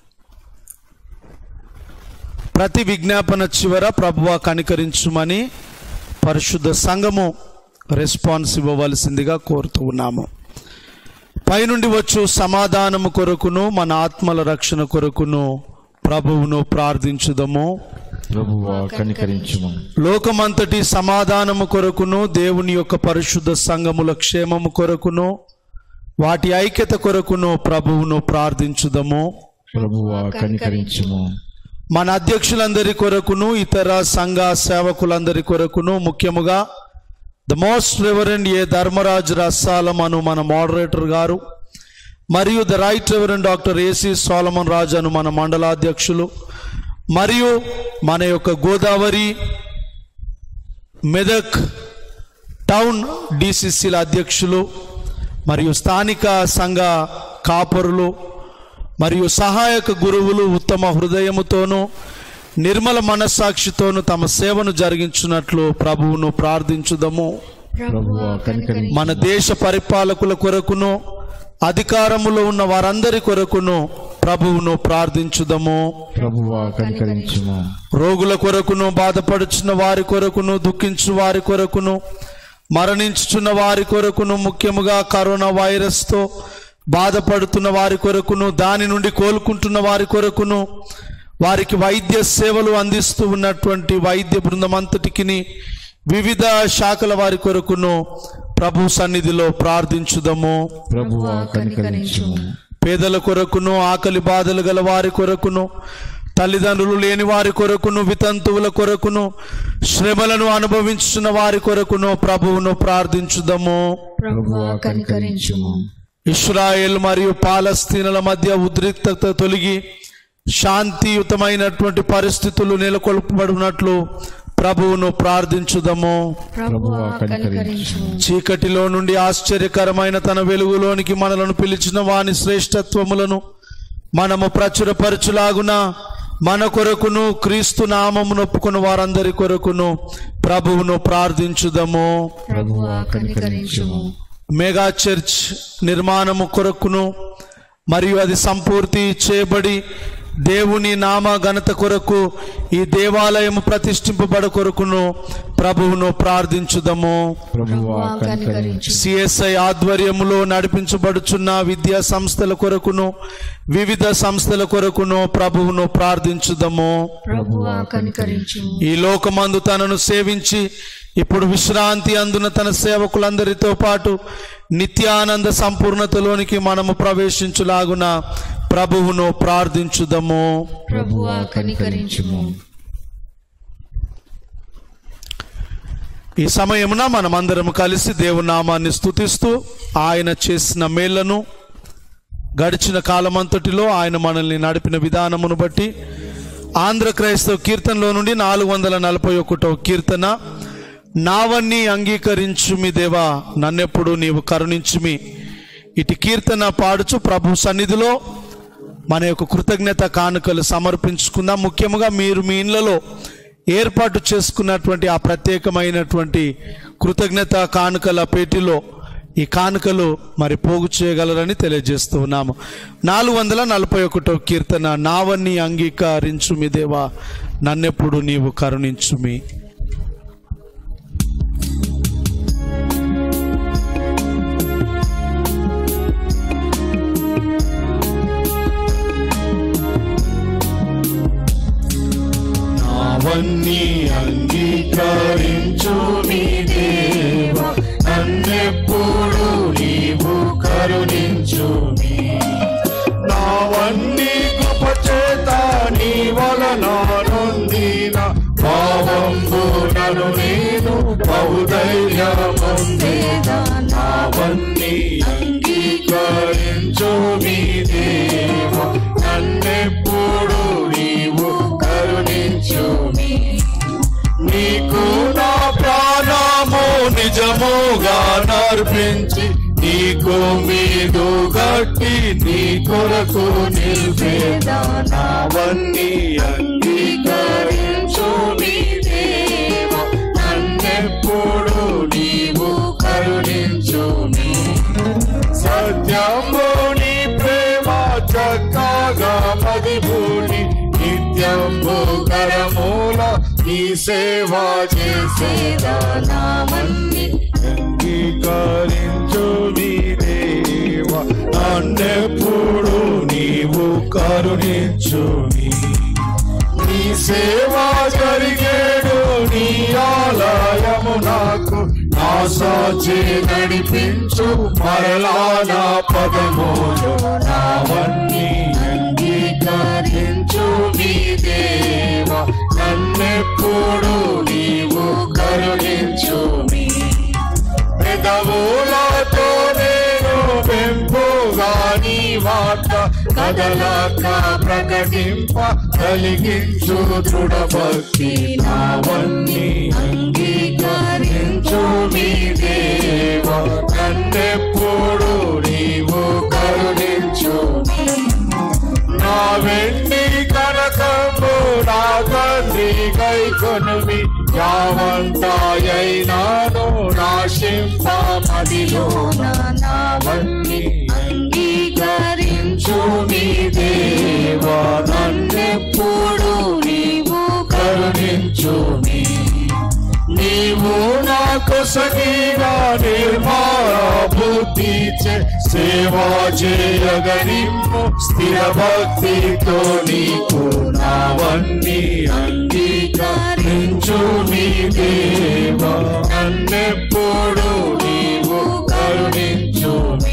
ప్రతి విజ్ఞాపన చివర ప్రభువ కనికరించుమని పరిశుద్ధ సంఘము రెస్పాన్స్ ఇవ్వవలసిందిగా కోరుతూ ఉన్నాము పైనుండి వచ్చు సమాధానము కొరకును మన ఆత్మల రక్షణ కొరకును ప్రభువును ప్రార్థించుదము
ప్రభువా కనికరించుము
లోకమంతటి సమాధానము కొరకును దేవుని యొక్క పరిశుద్ధ సంఘముల క్షేమము కొరకును వాటి ఐక్యత కొరకును ప్రభువును ప్రార్థించుదము
ప్రభువా కనికరించుము
మన అధ్యక్షులందరి కొరకును ఇతర సంఘ సేవకులందరి కొరకును ముఖ్యముగా the most reverend A Dharmaraj Rassalam అను మన మోడరేటర్ గారు మరియు the right reverend doctor AC Solomon Raju అను మన మండలాధ్యక్షులు మరియు మన యొక్క గోదావరి మెదక్ టౌన్ డిసిసిల అధ్యక్షులు మరియు స్థానిక సంఘ కాపరులు మరియు సహాయక గురువులు ఉత్తమ హృదయముతోనూ నిర్మల మనస్సాక్షితోనూ తమ సేవను జరిగించున్నట్లు ప్రభువును ప్రార్థించుదము
ప్రభువా కనికరించు
మన దేశ పరిపాలకుల కొరకును అధికారములో ఉన్న వారందరి కొరకును ప్రభువును ప్రార్థించుదము
ప్రభువా కనికరించుము
రోగుల కొరకును బాధపడుచున్న వారి కొరకును దుఃఖించు వారి కొరకును మరణించుచున్న వారి కొరకును ముఖ్యముగా కరోనా వైరస్తో బాధపడుతున్న వారి కొరకును దాని నుండి కోలుకుంటున్న వారి కొరకును వారికి వైద్య సేవలు అందిస్తూ ఉన్నటువంటి వైద్య బృందం అంతటికి వివిధ శాఖల వారి కొరకును ప్రభు సన్నిధిలో ప్రార్థించుదము
ప్రభువా కనికరించుము
పేదల కొరకును ఆకలి బాధలు గల వారి కొరకును తల్లిదండ్రులు లేని వారి కొరకును వితంతువుల కొరకును శ్రమలను అనుభవించుతున్న వారి కొరకును ప్రభువును ప్రార్థించుదము
ప్రభువా కనికరించుము
ఇస్రాయేల్ మరియు పాలస్తీనుల మధ్య ఉద్రిక్తత తొలగి శాంతియుతమైనటువంటి పరిస్థితులు నెలకొల్పబడినట్లు ప్రభువును ప్రార్థించుదము
ప్రభువా కనికరించుము
చీకటిలో నుండి ఆశ్చర్యకరమైన తన వెలుగులోనికి మనలను పిలిచిన వాని శ్రేష్టత్వములను మనము ప్రచురపరచులాగున మన కొరకును క్రీస్తు నామమును ఒప్పుకున్న వారందరి కొరకును ప్రభువును ప్రార్థించుదము
ప్రభువా కనికరించుము
మెగా చర్చ్ నిర్మాణము కొరకును మరియు అది సంపూర్తి చేయబడి దేవుని నామ ఘనత కొరకు ఈ దేవాలయము ప్రతిష్ఠింపబడ కొరకును ప్రభువును ప్రార్థించుదము
ప్రభువా కనికరించుము
సిఎస్ఐ ఆధ్వర్యములో నడిపించబడుచున్న విద్యా సంస్థల కొరకును వివిధ సంస్థల కొరకును ప్రభువును ప్రార్థించుదము
ప్రభువా కనికరించుము
ఈ లోకమందు తనను సేవించి ఇప్పుడు విశ్రాంతి అందున తన సేవకులందరితో పాటు నిత్యానంద సంపూర్ణతలోనికి మనము ప్రవేశించులాగున ప్రభువును ప్రార్థించుదము
ప్రభువా కనికరించుము
ఈ సమయమున మనమందరం కలిసి దేవుని నామాన్ని స్తుతిస్తూ ఆయన చేసిన మేళ్లను గడిచిన కాలమంతటిలో ఆయన మనల్ని నడిపిన విధానమును బట్టి ఆంధ్ర క్రైస్తవ కీర్తనలో నుండి నాలుగు వందల నలభై ఒకటో కీర్తన నావన్నీ అంగీకరించుమి దేవా నన్నెప్పుడు నీవు కరుణించుమి ఇటు కీర్తన పాడుచు ప్రభు సన్నిధిలో మన యొక్క కృతజ్ఞత కానుకలు సమర్పించుకుందాం ముఖ్యంగా మీరు మీ ఇళ్లలో ఏర్పాటు చేసుకున్నటువంటి ఆ ప్రత్యేకమైనటువంటి కృతజ్ఞత కానుకల పేటిలో ఈ కానుకలు మరి పోగు చేయగలరని తెలియజేస్తూ ఉన్నాము నాలుగు వందల నలభై ఒకటో కీర్తన నావన్నీ అంగీకరించుమి దేవా నన్నెప్పుడు నీవు కరుణించుమి నావన్నీ అంగీకరించు నీ దేవ నన్నెప్పుడు నీవు కరుణించు నావన్నీ కృప చేత నీ వలన నొందిన భావంబునను నేను బహుధైర్యమొందేదా నావన్నీ అంగీకరించు నీ దేవ నన్నెప్పుడు నీవు కరుణించు నీకు నా ప్రాణము నిజముగా నర్పించి నీకు మీదు గట్టి నీ కొరకు నిలిపేదానవన్నీ అంగీకరించు నీ దేవ నన్నెప్పుడు నీవు కరుణించు సత్యము నీ ప్రేమ చక్కగా మదిభూని నిత్యంబు కరమూల నీ సేవ చేసేదానామన్ని అంగీకరించు నీ దేవ నన్నెప్పుడు నీవు కరుణించు నీ సేవ జరిగేడు నీ ఆలయము నాకు ఆశాచే నడిపించు మరలా నా పదములు నావన్నీ అంగీకరించు నీ దేవ నన్నెప్పుడు నీవు కరుణించు పెదవులతో నేను పెంపుగా నీ వార్త కదలక ప్రకటింప కలిగించు దృఢ భక్తి నావన్నీ అంగీకరించు మీ దేవ నన్నెప్పుడు నీవు కరుణించు నా వెండి కనకము నా తండ్రి కై కొనుమి యావంతాయైనాను నాశింప మదిలో నావన్నీ అంగీకరించు నీ దేవా నన్నెప్పుడు నీవు కరుణించు నీవు నా కొసగిగా నిర్మాణ బుద్ధిచే సేవా చేయగనిమ్ము స్థిర భక్తితో నీకు నావన్నీ అంగీకరించు నీ దేవ నన్నెప్పుడు నీవు కరుణించు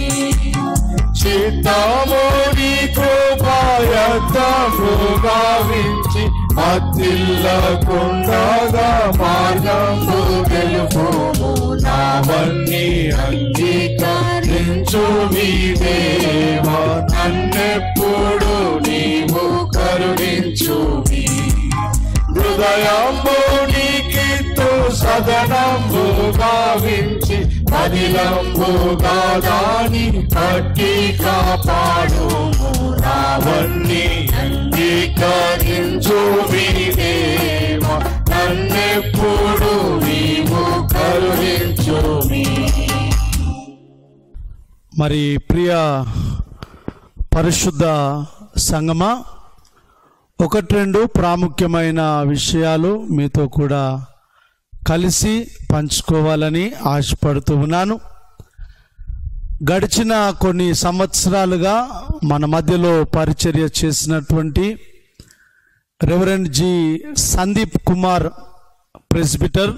చిత్తము నీ కృపాయత్తము గావించి మత్తిల్లకుండగా మార్గము తెలుపు నావన్నీ అంగీకరించు నీ దేవ నన్నెప్పుడు నీవు కరుణించు హృదయంబు నీకిత్తు సదనంబు గావించి పదిలంబుగా దాని పట్టి కాపాడు రావణ్ణి అంగీకరించు వినిదేవ నన్నెప్పుడు నీవు కరుణించు మరి ప్రియ పరిశుద్ధ సంగమా ఒకటి రెండు ప్రాముఖ్యమైన విషయాలు మీతో కూడా కలిసి పంచుకోవాలని ఆశపడుతూ ఉన్నాను గడిచిన కొన్ని సంవత్సరాలుగా మన మధ్యలో పరిచర్య చేసినటువంటి reverend G Sandeep Kumar presbyter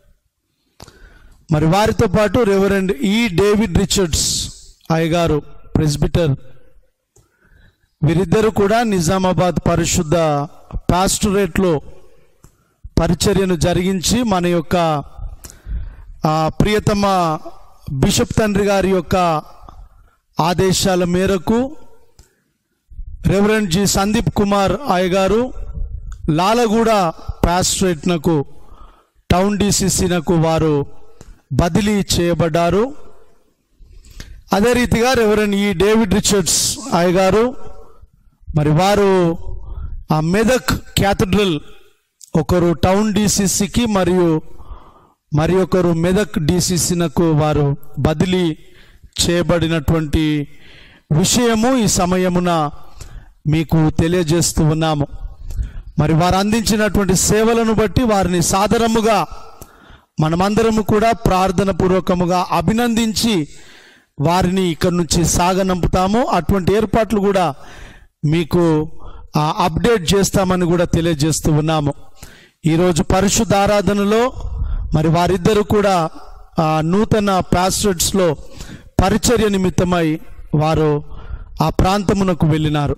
మరి వారితో పాటు రెవరెండ్ ఈ డేవిడ్ రిచర్డ్స్ అయ్యగారు ప్రెస్బిటర్ వీరిద్దరు కూడా నిజామాబాద్ పరిశుద్ధ పాస్టరేట్లో పరిచర్యను జరిగించి మన యొక్క ఆ ప్రియతమ బిషప్ తండ్రి గారి యొక్క ఆదేశాల మేరకు రెవరెండ్ జి సందీప్ కుమార్ అయ్య గారు లాలగూడ పాస్ట్రేట్నకు టౌన్ డిసిసినకు వారు బదిలీ చేయబడ్డారు అదే రీతిగా రెవరెండ్ ఈ డేవిడ్ రిచర్డ్స్ అయ్య గారు మరి వారు ఆ మెదక్ క్యాథడ్రల్ ఒకరు టౌన్ డిసిసికి మరియు మరి ఒకరు మెదక్ డిసిసినకు వారు బదిలీ చేయబడినటువంటి విషయము ఈ సమయమున మీకు తెలియజేస్తూ ఉన్నాము మరి వారు అందించినటువంటి సేవలను బట్టి వారిని సాదరముగా మనమందరము కూడా ప్రార్థన పూర్వకముగా అభినందించి వారిని ఇక్కడి నుంచి సాగనంపుతాము అటువంటి ఏర్పాట్లు కూడా మీకు ఆ, అప్డేట్ చేస్తామని కూడా తెలియజేస్తూ ఉన్నాము ఈరోజు పరిశుద్ధ ఆరాధనలో మరి వారిద్దరు కూడా ఆ, నూతన ప్యాస్టర్స్లో పరిచర్య నిమిత్తమై వారు ఆ ప్రాంతమునకు వెళ్ళినారు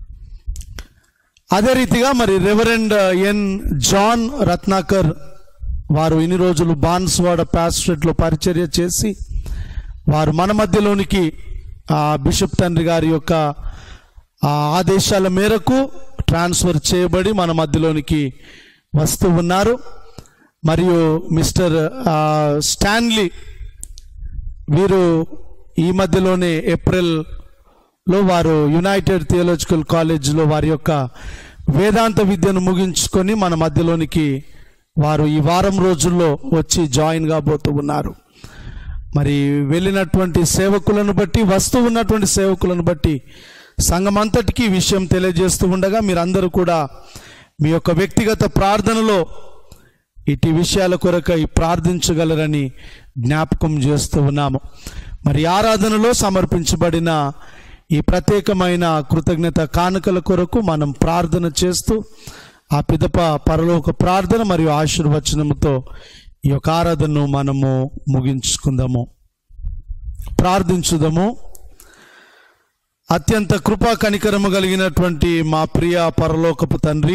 అదే రీతిగా మరి రెవరెండ్ ఎన్ జాన్ రత్నాకర్ వారు ఇన్ని రోజులు బాన్స్వాడ ప్యాస్ట్రేట్లో పరిచర్య చేసి వారు మన మధ్యలోనికి ఆ బిషప్ తండ్రి గారి యొక్క ఆ ఆదేశాల మేరకు ట్రాన్స్ఫర్ చేయబడి మన మధ్యలోనికి వస్తూ ఉన్నారు మరియు మిస్టర్ ఆ, స్టాన్లీ వీరు ఈ మధ్యలోనే ఏప్రిల్లో వారు యునైటెడ్ థియోలాజికల్ కాలేజ్లో వారి యొక్క వేదాంత విద్యను ముగించుకొని మన మధ్యలోనికి వారు ఈ వారం రోజుల్లో వచ్చి జాయిన్ కాబోతూ ఉన్నారు మరి వెళ్ళినటువంటి సేవకులను బట్టి వస్తూ ఉన్నటువంటి సేవకులను బట్టి సంఘమంతటికి ఈ విషయం తెలియజేస్తూ ఉండగా మీరందరూ కూడా మీ యొక్క వ్యక్తిగత ప్రార్థనలో ఇటు విషయాల కొరకై ప్రార్థించగలరని జ్ఞాపకం చేస్తూ ఉన్నాము మరి ఆరాధనలో సమర్పించబడిన ఈ ప్రత్యేకమైన కృతజ్ఞత కానుకల కొరకు మనం ప్రార్థన చేస్తూ ఆ పిదప పరలోక ప్రార్థన మరియు ఆశీర్వచనముతో ఈ యొక్క ఆరాధనను మనము ముగించుకుందాము ప్రార్థించుదాము అత్యంత కృపా కనికరము కలిగినటువంటి మా ప్రియ పరలోకపు తండ్రి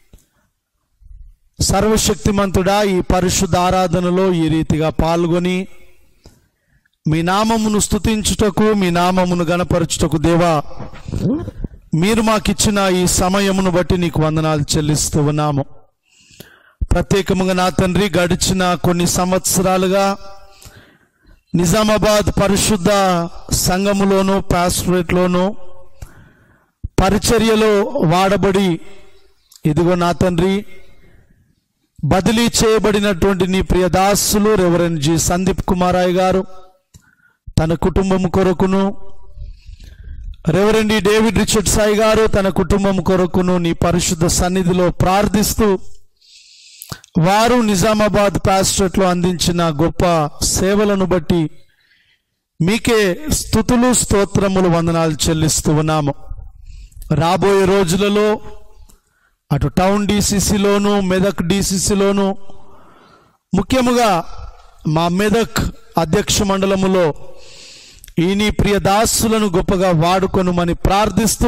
సర్వశక్తిమంతుడా ఈ పరిశుద్ధ ఆరాధనలో ఈ రీతిగా పాల్గొని మీ నామమును స్తుతించుటకు మీ నామమును గణపరచుటకు దేవా మీరు మాకిచ్చిన ఈ సమయమును బట్టి నీకు వందనాలు చెల్లిస్తూ ఉన్నాము ప్రత్యేకముగా నా తండ్రి గడిచిన కొన్ని సంవత్సరాలుగా నిజామాబాద్ పరిశుద్ధ సంఘములోను పాస్టరేట్లోను పరిచర్యలో వాడబడి ఇదిగో నా తండ్రి బదిలీ చేయబడినటువంటి నీ ప్రియ దాసులు రెవరెండ్ జి సందీప్ కుమారాయ్ గారు తన కుటుంబం కొరకును రెవరెండ్ ఈ డేవిడ్ రిచర్డ్ సాయి గారు తన కుటుంబం కొరకును నీ పరిశుద్ధ సన్నిధిలో ప్రార్థిస్తూ వారు నిజామాబాద్ పాస్టరేట్లో అందించిన గొప్ప సేవలను బట్టి మీకే స్థుతులు స్తోత్రములు వందనాలు చెల్లిస్తూ ఉన్నాము రాబోయే రోజులలో అటు టౌన్ డిసిసిలోను మెదక్ డిసిసిలోను ముఖ్యముగా మా మెదక్ అధ్యక్ష మండలములో ఈ నీ ప్రియ దాసులను గొప్పగా వాడుకొనుమని ప్రార్థిస్తూ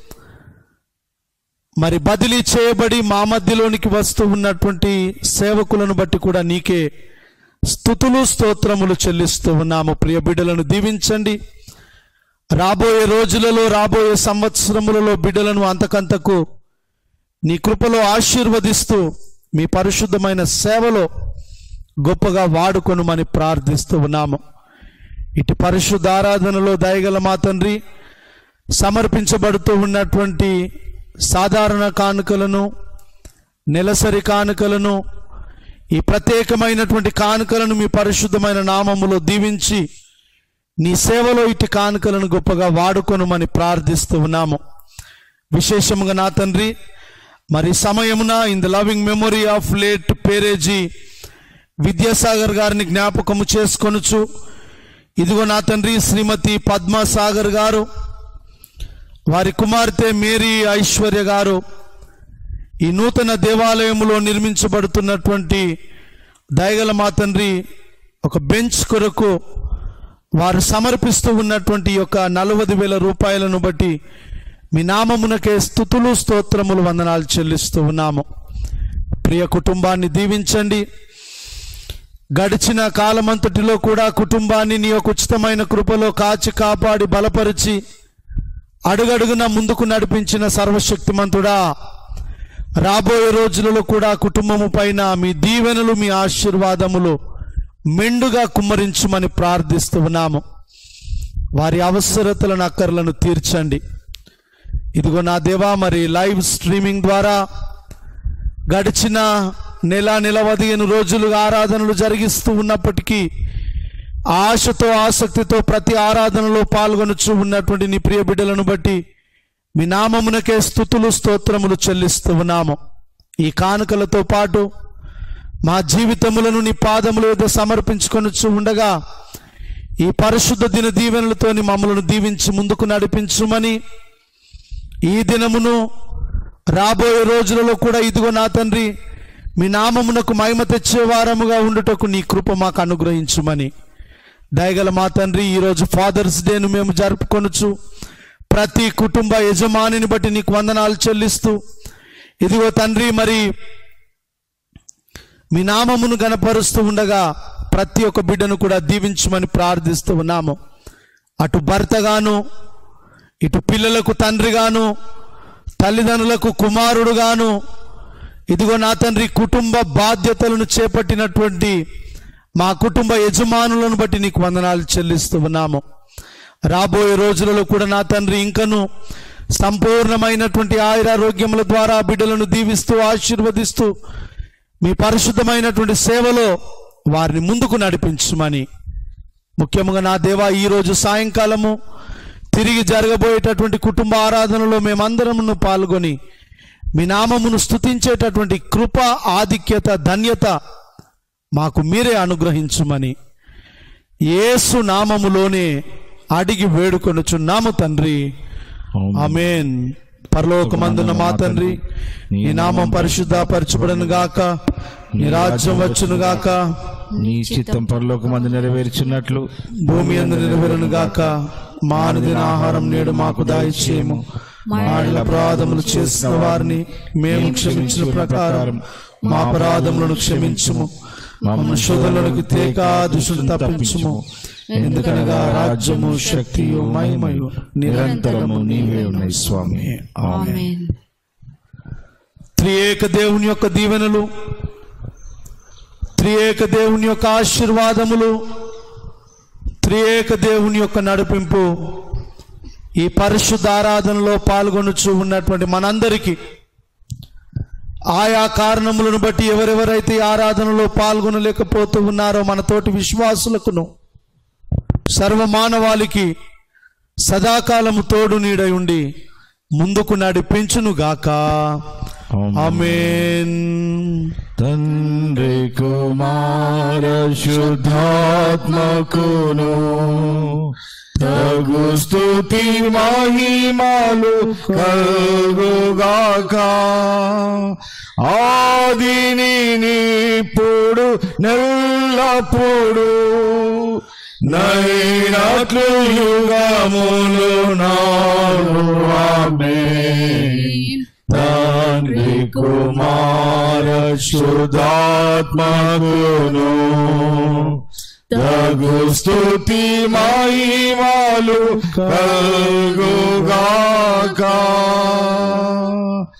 మరి బదిలీ చేయబడి మా మధ్యలోనికి వస్తూ ఉన్నటువంటి సేవకులను బట్టి కూడా నీకే స్థుతులు స్తోత్రములు చెల్లిస్తూ ఉన్నాము ప్రియ బిడ్డలను దీవించండి రాబోయే రోజులలో రాబోయే సంవత్సరములలో బిడ్డలను అంతకంతకు నీ కృపలో ఆశీర్వదిస్తూ మీ పరిశుద్ధమైన సేవలో గొప్పగా వాడుకొనుమని ప్రార్థిస్తూ ఉన్నాము ఇటు పరిశుద్ధ ఆరాధనలో దయగల మా తండ్రి సమర్పించబడుతూ ఉన్నటువంటి సాధారణ కానుకలను నెలసరి కానుకలను ఈ ప్రత్యేకమైనటువంటి కానుకలను మీ పరిశుద్ధమైన నామములో దీవించి నీ సేవలో ఇటు కానుకలను గొప్పగా వాడుకొనుమని ప్రార్థిస్తూ ఉన్నాము విశేషముగా నా తండ్రి మరి సమయమున in the loving memory of late పేరేజీ విద్యాసాగర్ గారిని జ్ఞాపకము చేసుకొనుచు ఇదిగో నా తండ్రి శ్రీమతి పద్మాసాగర్ గారు వారి కుమార్తె మేరీ ఐశ్వర్య గారు ఈ నూతన దేవాలయములో నిర్మించబడుతున్నటువంటి దయగల మా తండ్రి ఒక బెంచ్ కొరకు వారు సమర్పిస్తూ ఉన్నటువంటి ఈ యొక్క నలభై వేల రూపాయలను బట్టి మీ నామమునకే స్థుతులు స్తోత్రములు వందనాలు చెల్లిస్తూ ఉన్నాము ప్రియ కుటుంబాన్ని దీవించండి గడిచిన కాలమంతటిలో కూడా కుటుంబాన్ని నీ యొక్క ఉచితమైన కృపలో కాచి కాపాడి బలపరిచి అడుగడుగున ముందుకు నడిపించిన సర్వశక్తిమంతుడా రాబోయే రోజులలో కూడా కుటుంబము పైన మీ దీవెనలు మీ ఆశీర్వాదములు మెండుగా కుమ్మరించమని ప్రార్థిస్తూ ఉన్నాము వారి అవసరతలను అక్కర్లను తీర్చండి ఇదిగో నా దేవా మరి లైవ్ స్ట్రీమింగ్ ద్వారా గడిచిన నెల నిలవదిగిన రోజులుగా ఆరాధనలు జరిగిస్తూ ఉన్నప్పటికీ ఆశతో ఆసక్తితో ప్రతి ఆరాధనలో పాల్గొనుచు ఉన్నటువంటి నీ ప్రియ బిడ్డలను బట్టి మీ నామమునకే స్థుతులు స్తోత్రములు చెల్లిస్తూ ఉన్నాము ఈ కానుకలతో పాటు మా జీవితములను నీ పాదముల వద్ద సమర్పించుకొనుచు ఉండగా ఈ పరిశుద్ధ దిన దీవెనలతోని మమ్మలను దీవించి ముందుకు నడిపించుమని ఈ దినమును రాబోయే రోజులలో కూడా ఇదిగో నా తండ్రి మీ నామమునకు మహిమ తెచ్చే వారముగా ఉండుటకు నీ కృప మాకు అనుగ్రహించుమని దయగల మా తండ్రి ఈరోజు ఫాదర్స్ డేను మేము జరుపుకొనుచు ప్రతి కుటుంబ యజమానిని బట్టి నీకు వందనాలు చెల్లిస్తూ ఇదిగో తండ్రి మరి మీ నామమును గనపరుస్తూ ఉండగా ప్రతి ఒక్క బిడ్డను కూడా దీవించమని ప్రార్థిస్తూ ఉన్నాము అటు భర్తగాను ఇటు పిల్లలకు తండ్రిగాను తల్లిదండ్రులకు కుమారుడుగాను ఇదిగో నా తండ్రి కుటుంబ బాధ్యతలను చేపట్టినటువంటి మా కుటుంబ యజమానులను బట్టి నీకు వందనాలు చెల్లిస్తూ ఉన్నాము రాబోయే రోజులలో కూడా నా తండ్రి ఇంకను సంపూర్ణమైనటువంటి ఆయురారోగ్యముల ద్వారా బిడ్డలను దీవిస్తూ ఆశీర్వదిస్తూ మీ పరిశుద్ధమైనటువంటి సేవలో వారిని ముందుకు నడిపించమని ముఖ్యంగా నా దేవా ఈరోజు సాయంకాలము తిరిగి జరగబోయేటటువంటి కుటుంబ ఆరాధనలో మేమందరమును పాల్గొని మీ నామమును స్తుతించేటటువంటి కృప ఆధిక్యత ధన్యత మాకు మీరే అనుగ్రహించుమని యేసు నామములోనే అడిగి వేడుకొనుచున్నాము తండ్రి ఆమేన్ పరలోకమందున్న మా తండ్రి నీ నామం పరిశుద్ధపరచబడను గాక నీ రాజ్యం వచ్చును గాక
నీ చిత్తం పరలోకమందు నెరవేర్చున్నట్లు
భూమి అందు నెరవేరును గాక మా అనుదిన ఆహారం నేడు మాకు దాయిచేయము మా ఇళ్ళ అపరాధములు చేసిన వారిని మేము క్షమించిన ప్రకారం మా అపరాధములను క్షమించుము మమ్మల్ని శోధనలకు తేక దుష్టులు తప్పించుము ఎందుకనగా రాజ్యము శక్తియు మహిమయు నిరంతరము నీవే ఉన్నాయి స్వామి ఆమె
ఆమేన్
త్రియేక దేవుని యొక్క దీవెనలు త్రియేక దేవుని యొక్క ఆశీర్వాదములు త్రియేక దేవుని యొక్క నడిపింపు ఈ పరిశుద్ధ ఆరాధనలో పాల్గొనుచు ఉన్నటువంటి మనందరికీ ఆయా కారణములను బట్టి ఎవరెవరైతే ఈ ఆరాధనలో పాల్గొనలేకపోతూ ఉన్నారో మన తోటి విశ్వాసులకును సర్వమానవాళికి సదాకాలము తోడు నీడై ఉండి ముందుకు నడిపించునుగాక ఆమేన్
తండ్రి కుమార శుద్ధాత్మకును తగు స్తుతి మహిమాలు కలుగుగాక ఆదిని ఇప్పుడు నెల్లప్పుడు నైనట్లు యుగములు నాడు ఆమేన్ తండ్రి కుమార శుద్ధాత్మకును తగు స్తుతి మహిమాలు కలుగుగాక